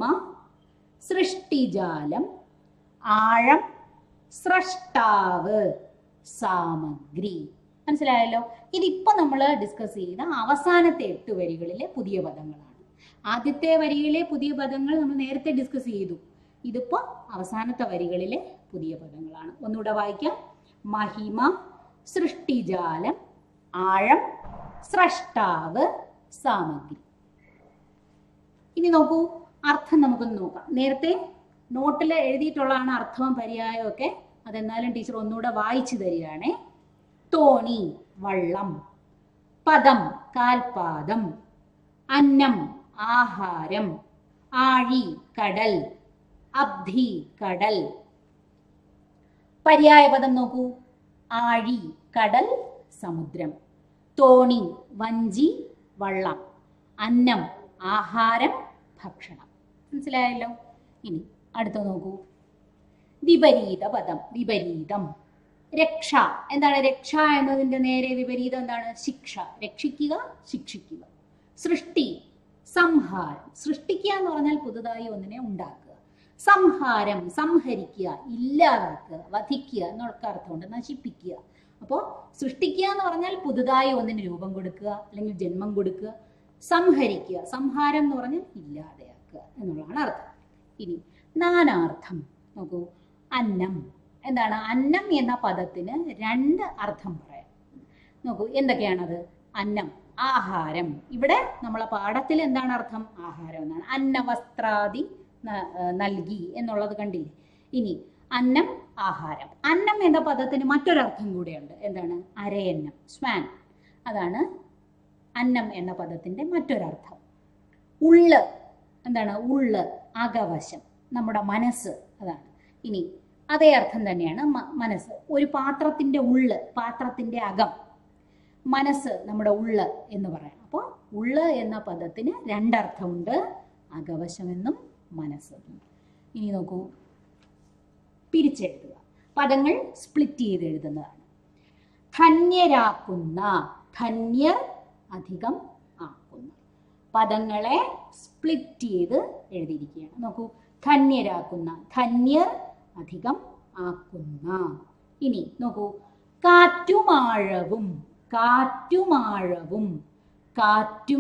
സൃഷ്ടിജാലം ആഴം സ്രഷ്ടാവ് സാമഗ്രി മനസ്സിലായല്ലോ ഇതിപ്പോ നമ്മൾ ഡിസ്കസ് ചെയ്ത അവസാനത്തെ എട്ട് വരികളിലെ പുതിയ പദങ്ങളാണ് ആദ്യത്തെ വരിയിലെ പുതിയ പദങ്ങൾ നമ്മൾ നേരത്തെ ഡിസ്കസ് ചെയ്തു ഇതിപ്പോ അവസാനത്തെ വരികളിലെ പുതിയ പദങ്ങളാണ് ഒന്നുകൂടെ വായിക്കാം മഹിമ സൃഷ്ടിജാലം ആഴം സ്രഷ്ടാവ് സാമഗ്രി ഇനി നോക്കൂ അർത്ഥം നമുക്കൊന്ന് നോക്കാം നേരത്തെ നോട്ടിൽ എഴുതിയിട്ടുള്ളതാണ് അർത്ഥവും പര്യായവും ഒക്കെ അതെന്നാലും ടീച്ചർ ഒന്നുകൂടെ വായിച്ചു തരികയാണേ തോണി വള്ളം പദം കാൽപാദം അന്നം ആഹാരം ആഴി കടൽ അബ്ധി കടൽ പര്യായപദം നോക്കൂ ആഴി കടൽ സമുദ്രം തോണി വഞ്ചി വള്ളം അന്നം ആഹാരം ഭക്ഷണം മനസ്സിലായല്ലോ ഇനി അടുത്ത നോക്കൂ വിപരീത പദം വിപരീതം രക്ഷ എന്താണ് രക്ഷ എന്നതിന്റെ നേരെ വിപരീതം എന്താണ് ശിക്ഷ രക്ഷിക്കുക ശിക്ഷിക്കുക സൃഷ്ടി സംഹാരം സൃഷ്ടിക്കുക എന്ന് പറഞ്ഞാൽ പുതുതായി ഒന്നിനെ ഉണ്ടാക്കുക സംഹാരം സംഹരിക്കുക ഇല്ലാതാക്കുക വധിക്കുക എന്നൊക്കെ അർത്ഥമുണ്ട് നശിപ്പിക്കുക അപ്പോൾ സൃഷ്ടിക്കുക എന്ന് പറഞ്ഞാൽ പുതുതായി ഒന്നിന് രൂപം കൊടുക്കുക അല്ലെങ്കിൽ ജന്മം കൊടുക്കുക സംഹരിക്കുക സംഹാരം എന്ന് പറഞ്ഞാൽ ഇല്ലാതെയാക്കുക എന്നുള്ളതാണ് അർത്ഥം ഇനി നാനാർത്ഥം നോക്കൂ അന്നം എന്താണ് അന്നം എന്ന പദത്തിന് രണ്ട് അർത്ഥം പറയാം നോക്കൂ എന്തൊക്കെയാണത് അന്നം ആഹാരം ഇവിടെ നമ്മളെ പാഠത്തിൽ എന്താണ് അർത്ഥം ആഹാരം എന്നാണ് അന്നവസ്ത്രാദി ന- ഏർ നൽകി എന്നുള്ളത് കണ്ടില്ലേ ഇനി അന്നം ആഹാരം അന്നം എന്ന പദത്തിന് മറ്റൊരർത്ഥം കൂടെയുണ്ട് എന്താണ് അരയന്നം സ്വാൻ അതാണ് അന്നം എന്ന പദത്തിന്റെ മറ്റൊരർത്ഥം ഉള്ള് എന്താണ് ഉള്ള് അകവശം നമ്മുടെ മനസ്സ് അതാണ് ഇനി അതേ അർത്ഥം തന്നെയാണ് മ- മനസ്സ് ഒരു പാത്രത്തിന്റെ ഉള്ള് പാത്രത്തിന്റെ അകം മനസ്സ് നമ്മുടെ ഉള്ള് എന്ന് പറയാം അപ്പോൾ ഉള്ള് എന്ന പദത്തിന് രണ്ടർത്ഥമുണ്ട് അകവശമെന്നും മനസ്സെന്നും ഇനി നോക്കൂ പിരിച്ചെഴുതുക പദങ്ങൾ സ്പ്ലിറ്റ് ചെയ്ത് എഴുതുന്നതാണ് ധന്യരാക്കുന്ന ധന്യർ അധികം ആക്കുന്ന പദങ്ങളെ സ്പ്ലിറ്റ് ചെയ്ത് എഴുതിയിരിക്കുകയാണ് നോക്കൂ ധന്യരാക്കുന്ന ധന്യർ അധികം ആക്കുന്ന ഇനി നോക്കൂ കാറ്റുമാഴവും കാറ്റുമാഴവും കാറ്റും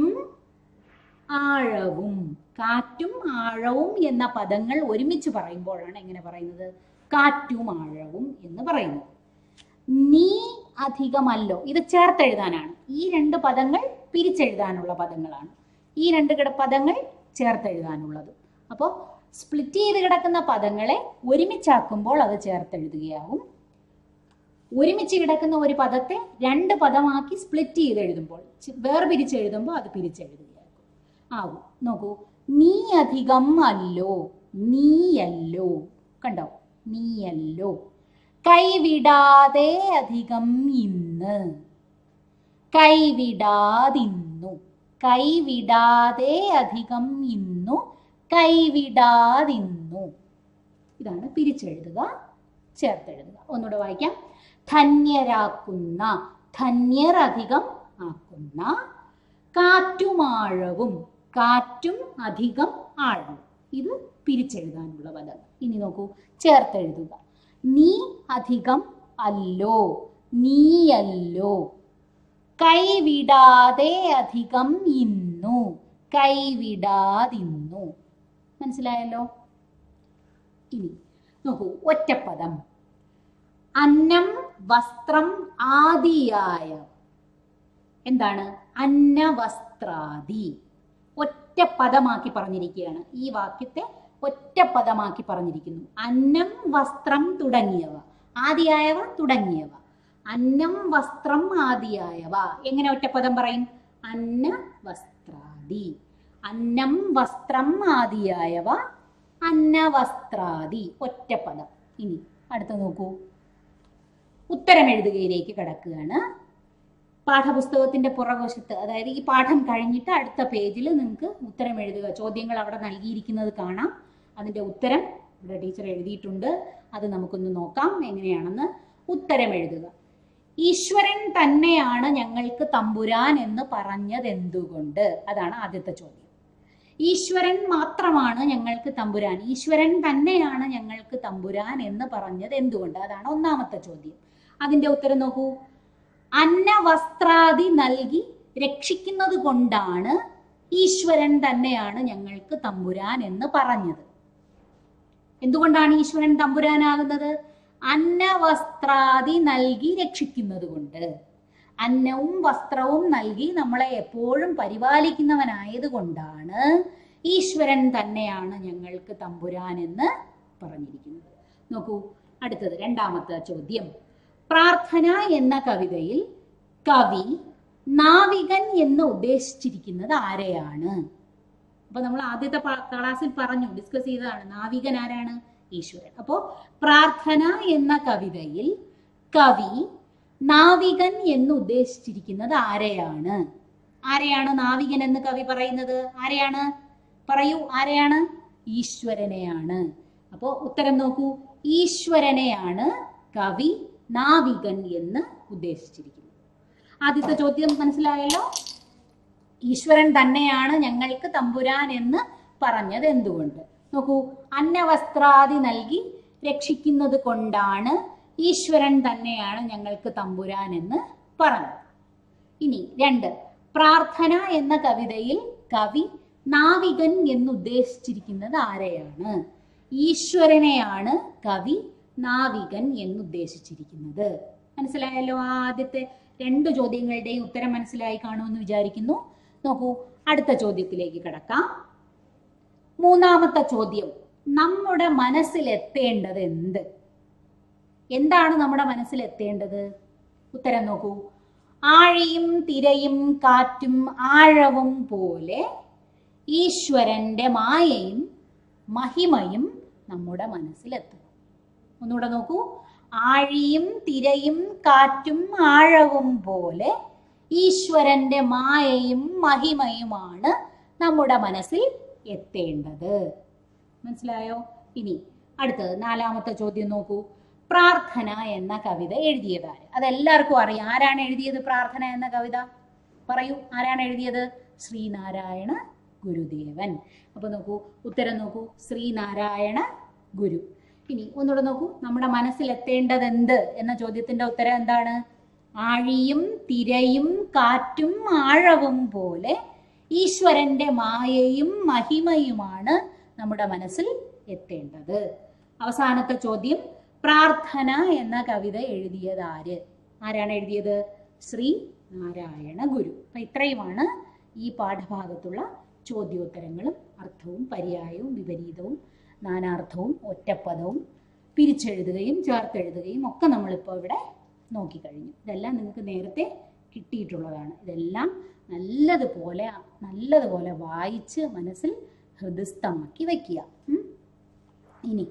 ആഴവും കാറ്റും ആഴവും എന്ന പദങ്ങൾ ഒരുമിച്ച് പറയുമ്പോഴാണ് എങ്ങനെ പറയുന്നത് കാറ്റും ആഴവും എന്ന് പറയുന്നത് നീ അധികമല്ലോ ഇത് ചേർത്തെഴുതാനാണ് ഈ രണ്ട് പദങ്ങൾ പിരിച്ചെഴുതാനുള്ള പദങ്ങളാണ് ഈ രണ്ട് കിട പദങ്ങൾ ചേർത്തെഴുതാനുള്ളത് അപ്പോൾ സ്പ്ലിറ്റ് ചെയ്ത് കിടക്കുന്ന പദങ്ങളെ ഒരുമിച്ചാക്കുമ്പോൾ അത് ചേർത്തെഴുതുകയാവും ഒരുമിച്ച് കിടക്കുന്ന ഒരു പദത്തെ രണ്ട് പദമാക്കി സ്പ്ലിറ്റ് ചെയ്ത് എഴുതുമ്പോൾ ചി- വേർപിരിച്ചെഴുതുമ്പോൾ അത് പിരിച്ചെഴുതുകയാകും ആകും നോക്കൂ നീ അധികം അല്ലോ നീയല്ലോ കണ്ടോ നീയല്ലോ കൈവിടാതെ അധികം ഇന്ന് കൈവിടാതിന്നു കൈവിടാതെ അധികം ഇന്നു കൈവിടാതിന്നു ഇതാണ് പിരിച്ചെഴുതുക ചേർത്തെഴുതുക ഒന്നുകൂടെ വായിക്കാം ധന്യരാക്കുന്ന ധന്യർ അധികം ആക്കുന്ന കാറ്റുമാഴവും കാറ്റും അധികം ആഴവും ഇത് പിരിച്ചെഴുതാനുള്ള പദം ഇനി നോക്കൂ ചേർത്തെഴുതുക നീ അധികം അല്ലോ നീയല്ലോ കൈവിടാതെ അധികം ഇന്നു കൈവിടാതിന്നു മനസ്സിലായല്ലോ ഇനി നോക്കൂ ഒറ്റപ്പദം അന്നം വസ്ത്രം ആദിയായ എന്താണ് അന്നവസ്ത്രാദി ഒറ്റ പദമാക്കി പറഞ്ഞിരിക്കുകയാണ് ഈ വാക്യത്തെ ഒറ്റ പദമാക്കി പറഞ്ഞിരിക്കുന്നു അന്നം വസ്ത്രം തുടങ്ങിയവ ആദിയായവ തുടങ്ങിയവ അന്നം വസ്ത്രം ആദിയായവ എങ്ങനെ ഒറ്റപ്പദം പറയും അന്ന വസ്ത്രാദി അന്നം വസ്ത്രം ആദിയായവ അന്നവസ്ത്രാദി ഒറ്റപ്പദം ഇനി അടുത്ത നോക്കൂ ഉത്തരം എഴുതുകയിലേക്ക് കടക്കുകയാണ് പാഠപുസ്തകത്തിന്റെ പുറകുവശത്ത് അതായത് ഈ പാഠം കഴിഞ്ഞിട്ട് അടുത്ത പേജിൽ നിങ്ങൾക്ക് ഉത്തരം എഴുതുക ചോദ്യങ്ങൾ അവിടെ നൽകിയിരിക്കുന്നത് കാണാം അതിന്റെ ഉത്തരം ഇവിടെ ടീച്ചർ എഴുതിയിട്ടുണ്ട് അത് നമുക്കൊന്ന് നോക്കാം എങ്ങനെയാണെന്ന് ഉത്തരം എഴുതുക ഈശ്വരൻ തന്നെയാണ് ഞങ്ങൾക്ക് തമ്പുരാൻ എന്ന് പറഞ്ഞത് എന്തുകൊണ്ട് അതാണ് ആദ്യത്തെ ചോദ്യം ഈശ്വരൻ മാത്രമാണ് ഞങ്ങൾക്ക് തമ്പുരാൻ ഈശ്വരൻ തന്നെയാണ് ഞങ്ങൾക്ക് തമ്പുരാൻ എന്ന് പറഞ്ഞത് എന്തുകൊണ്ട് അതാണ് ഒന്നാമത്തെ ചോദ്യം അതിന്റെ ഉത്തരം നോക്കൂ അന്നവസ്ത്രാദി നൽകി രക്ഷിക്കുന്നത് കൊണ്ടാണ് ഈശ്വരൻ തന്നെയാണ് ഞങ്ങൾക്ക് തമ്പുരാൻ എന്ന് പറഞ്ഞത് എന്തുകൊണ്ടാണ് ഈശ്വരൻ തമ്പുരാനാകുന്നത് അന്നവസ്ത്രാദി നൽകി രക്ഷിക്കുന്നത് കൊണ്ട് അന്നവും വസ്ത്രവും നൽകി നമ്മളെ എപ്പോഴും പരിപാലിക്കുന്നവനായത് കൊണ്ടാണ് ഈശ്വരൻ തന്നെയാണ് ഞങ്ങൾക്ക് തമ്പുരാൻ എന്ന് പറഞ്ഞിരിക്കുന്നത് നോക്കൂ അടുത്തത് രണ്ടാമത്തെ ചോദ്യം പ്രാർത്ഥന എന്ന കവിതയിൽ കവി നാവികൻ എന്ന് ഉദ്ദേശിച്ചിരിക്കുന്നത് ആരെയാണ് അപ്പൊ നമ്മൾ ആദ്യത്തെ പ- ക്ലാസ്സിൽ പറഞ്ഞു ഡിസ്കസ് ചെയ്തതാണ് നാവികൻ ആരാണ് ഈശ്വരൻ അപ്പോ പ്രാർത്ഥന എന്ന കവിതയിൽ കവി നാവികൻ എന്ന് ഉദ്ദേശിച്ചിരിക്കുന്നത് ആരെയാണ് ആരെയാണ് നാവികൻ എന്ന് കവി പറയുന്നത് ആരെയാണ് പറയൂ ആരെയാണ് ഈശ്വരനെയാണ് അപ്പോ ഉത്തരം നോക്കൂ ഈശ്വരനെയാണ് കവി നാവികൻ എന്ന് ഉദ്ദേശിച്ചിരിക്കുന്നത് ആദ്യത്തെ ചോദ്യം മനസ്സിലായല്ലോ ഈശ്വരൻ തന്നെയാണ് ഞങ്ങൾക്ക് തമ്പുരാൻ എന്ന് പറഞ്ഞത് എന്തുകൊണ്ട് നോക്കൂ അന്നവസ്ത്രാദി നൽകി രക്ഷിക്കുന്നത് കൊണ്ടാണ് ഈശ്വരൻ തന്നെയാണ് ഞങ്ങൾക്ക് തമ്പുരാൻ എന്ന് പറഞ്ഞത് ഇനി രണ്ട് പ്രാർത്ഥന എന്ന കവിതയിൽ കവി നാവികൻ എന്ന് ഉദ്ദേശിച്ചിരിക്കുന്നത് ആരെയാണ് ഈശ്വരനെയാണ് കവി നാവികൻ എന്ന് ഉദ്ദേശിച്ചിരിക്കുന്നത് മനസ്സിലായല്ലോ ആ ആദ്യത്തെ രണ്ട് ചോദ്യങ്ങളുടെയും ഉത്തരം മനസ്സിലായി കാണുമെന്ന് വിചാരിക്കുന്നു നോക്കൂ അടുത്ത ചോദ്യത്തിലേക്ക് കിടക്കാം മൂന്നാമത്തെ ചോദ്യം നമ്മുടെ മനസ്സിൽ എത്തേണ്ടത് എന്ത് എന്താണ് നമ്മുടെ മനസ്സിൽ എത്തേണ്ടത് ഉത്തരം നോക്കൂ ആഴിയും തിരയും കാറ്റും ആഴവും പോലെ ഈശ്വരന്റെ മായയും മഹിമയും നമ്മുടെ മനസ്സിലെത്തും ഒന്നുകൂടെ നോക്കൂ ആഴിയും തിരയും കാറ്റും ആഴവും പോലെ ഈശ്വരന്റെ മായയും മഹിമയുമാണ് നമ്മുടെ മനസ്സിൽ എത്തേണ്ടത് മനസ്സിലായോ ഇനി അടുത്തത് നാലാമത്തെ ചോദ്യം നോക്കൂ പ്രാർത്ഥന എന്ന കവിത എഴുതിയതാര് അതെല്ലാവർക്കും അറിയാം ആരാണ് എഴുതിയത് പ്രാർത്ഥന എന്ന കവിത പറയൂ ആരാണ് എഴുതിയത് ശ്രീനാരായണ ഗുരുദേവൻ അപ്പൊ നോക്കൂ ഉത്തരം നോക്കൂ ശ്രീനാരായണ ഗുരു ഇനി ഒന്നുകൂടെ നോക്കൂ നമ്മുടെ മനസ്സിൽ എത്തേണ്ടത് എന്ത് എന്ന ചോദ്യത്തിന്റെ ഉത്തരം എന്താണ് ആഴിയും തിരയും കാറ്റും ആഴവും പോലെ ഈശ്വരന്റെ മായയും മഹിമയുമാണ് നമ്മുടെ മനസ്സിൽ എത്തേണ്ടത് അവസാനത്തെ ചോദ്യം പ്രാർത്ഥന എന്ന കവിത എഴുതിയത് ആര് ആരാണ് എഴുതിയത് ശ്രീ നാരായണ ഗുരു അപ്പൊ ഇത്രയുമാണ് ഈ പാഠഭാഗത്തുള്ള ചോദ്യോത്തരങ്ങളും അർത്ഥവും പര്യായവും വിപരീതവും നാനാർത്ഥവും ഒറ്റപ്പദവും പിരിച്ചെഴുതുകയും ചേർത്തെഴുതുകയും ഒക്കെ നമ്മളിപ്പോൾ ഇവിടെ നോക്കിക്കഴിഞ്ഞു ഇതെല്ലാം നിങ്ങൾക്ക് നേരത്തെ കിട്ടിയിട്ടുള്ളതാണ് ഇതെല്ലാം നല്ലതുപോലെ നല്ലതുപോലെ വായിച്ച് മനസ്സിൽ ഹൃദയസ്ഥമാക്കി വയ്ക്കുക ഉം. ഇനി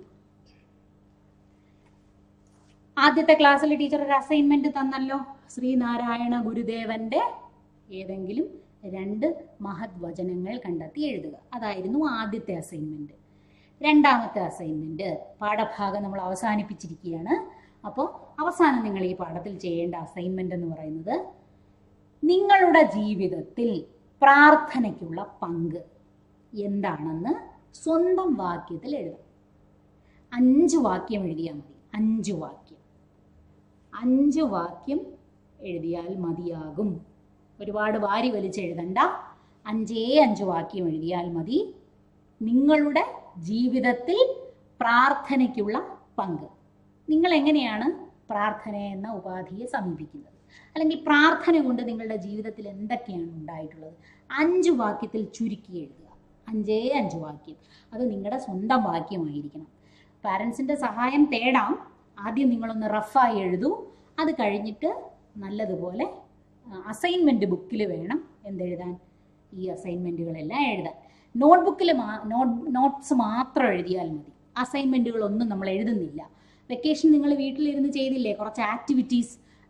ആദ്യത്തെ ക്ലാസ്സിൽ ടീച്ചർ ഒരു അസൈൻമെന്റ് തന്നല്ലോ ശ്രീനാരായണ ഗുരുദേവന്റെ ഏതെങ്കിലും രണ്ട് മഹത് വചനങ്ങൾ കണ്ടെത്തി എഴുതുക അതായിരുന്നു ആദ്യത്തെ അസൈൻമെന്റ് രണ്ടാമത്തെ അസൈൻമെന്റ് പാഠഭാഗം നമ്മൾ അവസാനിപ്പിച്ചിരിക്കുകയാണ് അപ്പോൾ അവസാനം നിങ്ങൾ ഈ പാഠത്തിൽ ചെയ്യേണ്ട അസൈൻമെന്റ് എന്ന് പറയുന്നത് നിങ്ങളുടെ ജീവിതത്തിൽ പ്രാർത്ഥനയ്ക്കുള്ള പങ്ക് എന്താണെന്ന് സ്വന്തം വാക്യത്തിൽ എഴുതാം അഞ്ച് വാക്യം എഴുതിയാൽ മതി അഞ്ച് വാക്യം അഞ്ച് വാക്യം എഴുതിയാൽ മതിയാകും ഒരുപാട് വാരി വലിച്ചെഴുതണ്ട അഞ്ചേ അഞ്ച് വാക്യം എഴുതിയാൽ മതി നിങ്ങളുടെ ജീവിതത്തിൽ പ്രാർത്ഥനയ്ക്കുള്ള പങ്ക് നിങ്ങൾ എങ്ങനെയാണ് പ്രാർത്ഥന എന്ന ഉപാധിയെ സമീപിക്കുന്നത് അല്ലെങ്കിൽ പ്രാർത്ഥന കൊണ്ട് നിങ്ങളുടെ ജീവിതത്തിൽ എന്തൊക്കെയാണ് ഉണ്ടായിട്ടുള്ളത് അഞ്ച് വാക്യത്തിൽ ചുരുക്കി എഴുതുക അഞ്ചേ അഞ്ച് വാക്യം അത് നിങ്ങളുടെ സ്വന്തം വാക്യമായിരിക്കണം പാരൻസിൻ്റെ സഹായം തേടാം ആദ്യം നിങ്ങളൊന്ന് റഫായി എഴുതൂ അത് കഴിഞ്ഞിട്ട് നല്ലതുപോലെ അസൈൻമെൻറ്റ് ബുക്കിൽ വേണം എന്തെഴുതാൻ ഈ അസൈൻമെൻറ്റുകളെല്ലാം എഴുതാൻ നോട്ട്ബുക്കിൽ മാ നോട്ട് നോട്ട്സ് മാത്രം എഴുതിയാൽ മതി അസൈൻമെൻറ്റുകളൊന്നും നമ്മൾ എഴുതുന്നില്ല വെക്കേഷൻ നിങ്ങൾ വീട്ടിലിരുന്ന് ചെയ്തില്ലേ കുറച്ച് ആക്ടിവിറ്റീസ്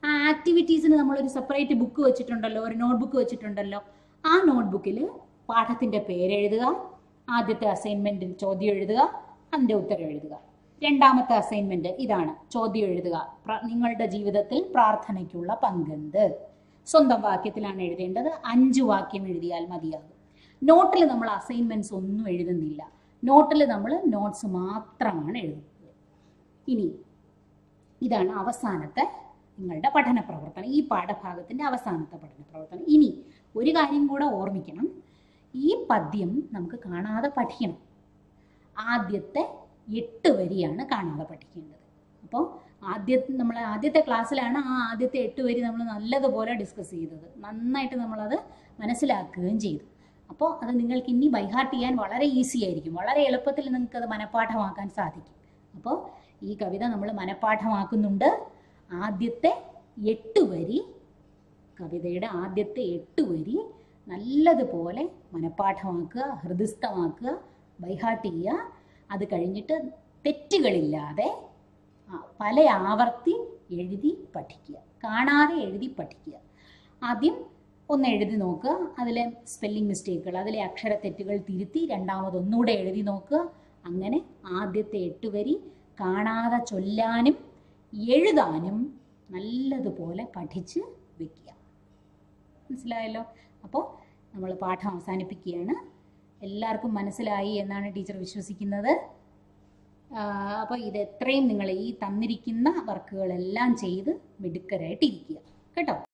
ആ ആക്ടിവിറ്റീസിന് നമ്മളൊരു സെപ്പറേറ്റ് ബുക്ക് വെച്ചിട്ടുണ്ടല്ലോ ഒരു നോട്ട് ബുക്ക് വെച്ചിട്ടുണ്ടല്ലോ ആ നോട്ട് ബുക്കിൽ പാഠത്തിൻ്റെ പേരെഴുതുക ആദ്യത്തെ അസൈൻമെൻറ്റിൽ ചോദ്യം എഴുതുക അതിൻ്റെ ഉത്തരം എഴുതുക രണ്ടാമത്തെ അസൈൻമെൻറ്റ് ഇതാണ് ചോദ്യം എഴുതുക പ്ര- നിങ്ങളുടെ ജീവിതത്തിൽ പ്രാർത്ഥനയ്ക്കുള്ള പങ്കെന്ത് സ്വന്തം വാക്യത്തിലാണ് എഴുതേണ്ടത് അഞ്ച് വാക്യം എഴുതിയാൽ മതിയാകും നോട്ടിൽ നമ്മൾ അസൈൻമെൻറ്റ്സ് ഒന്നും എഴുതുന്നില്ല നോട്ടിൽ നമ്മൾ നോട്ട്സ് മാത്രമാണ് എഴുതുന്നത് ഇനി ഇതാണ് അവസാനത്തെ നിങ്ങളുടെ പഠന പ്രവർത്തനം ഈ പാഠഭാഗത്തിൻ്റെ അവസാനത്തെ പഠന പ്രവർത്തനം ഇനി ഒരു കാര്യം കൂടെ ഓർമ്മിക്കണം ഈ പദ്യം നമുക്ക് കാണാതെ പഠിക്കണം ആദ്യത്തെ എട്ട് വരിയാണ് കാണാതെ പഠിക്കേണ്ടത് അപ്പോൾ ആദ്യ നമ്മൾ ആദ്യത്തെ ക്ലാസ്സിലാണ് ആ ആദ്യത്തെ എട്ട് വരി നമ്മൾ നല്ലതുപോലെ ഡിസ്കസ് ചെയ്തത് നന്നായിട്ട് നമ്മളത് മനസ്സിലാക്കുകയും ചെയ്തു അപ്പോൾ അത് നിങ്ങൾക്ക് ഇനി ബൈഹാർട്ട് ചെയ്യാൻ വളരെ ഈസി ആയിരിക്കും വളരെ എളുപ്പത്തിൽ നിങ്ങൾക്ക് അത് മനഃപ്പാഠമാക്കാൻ സാധിക്കും അപ്പോൾ ഈ കവിത നമ്മൾ മനഃപ്പാഠമാക്കുന്നുണ്ട് ആദ്യത്തെ എട്ട് വരി കവിതയുടെ ആദ്യത്തെ എട്ട് വരി നല്ലതുപോലെ മനഃപ്പാഠമാക്കുക ഹൃദയസ്ഥമാക്കുക ബൈഹാർട്ട് ചെയ്യുക അത് കഴിഞ്ഞിട്ട് തെറ്റുകളില്ലാതെ ആ, പല ആവർത്തി എഴുതി പഠിക്കുക കാണാതെ എഴുതി പഠിക്കുക ആദ്യം ഒന്ന് എഴുതി നോക്കുക അതിലെ സ്പെല്ലിംഗ് മിസ്റ്റേക്കുകൾ അതിലെ അക്ഷരത്തെറ്റുകൾ തിരുത്തി രണ്ടാമത് ഒന്നുകൂടെ എഴുതി നോക്കുക അങ്ങനെ ആദ്യത്തെ എട്ട് വരി കാണാതെ ചൊല്ലാനും എഴുതാനും നല്ലതുപോലെ പഠിച്ച് വെക്കുക മനസ്സിലായല്ലോ അപ്പോൾ നമ്മൾ പാഠം അവസാനിപ്പിക്കുകയാണ് എല്ലാവർക്കും മനസ്സിലായി എന്നാണ് ടീച്ചർ വിശ്വസിക്കുന്നത് അപ്പോൾ ഇത് എത്രയും നിങ്ങൾ ഈ തന്നിരിക്കുന്ന വർക്കുകളെല്ലാം ചെയ്ത് മിടുക്കരായിട്ടിരിക്കുക കേട്ടോ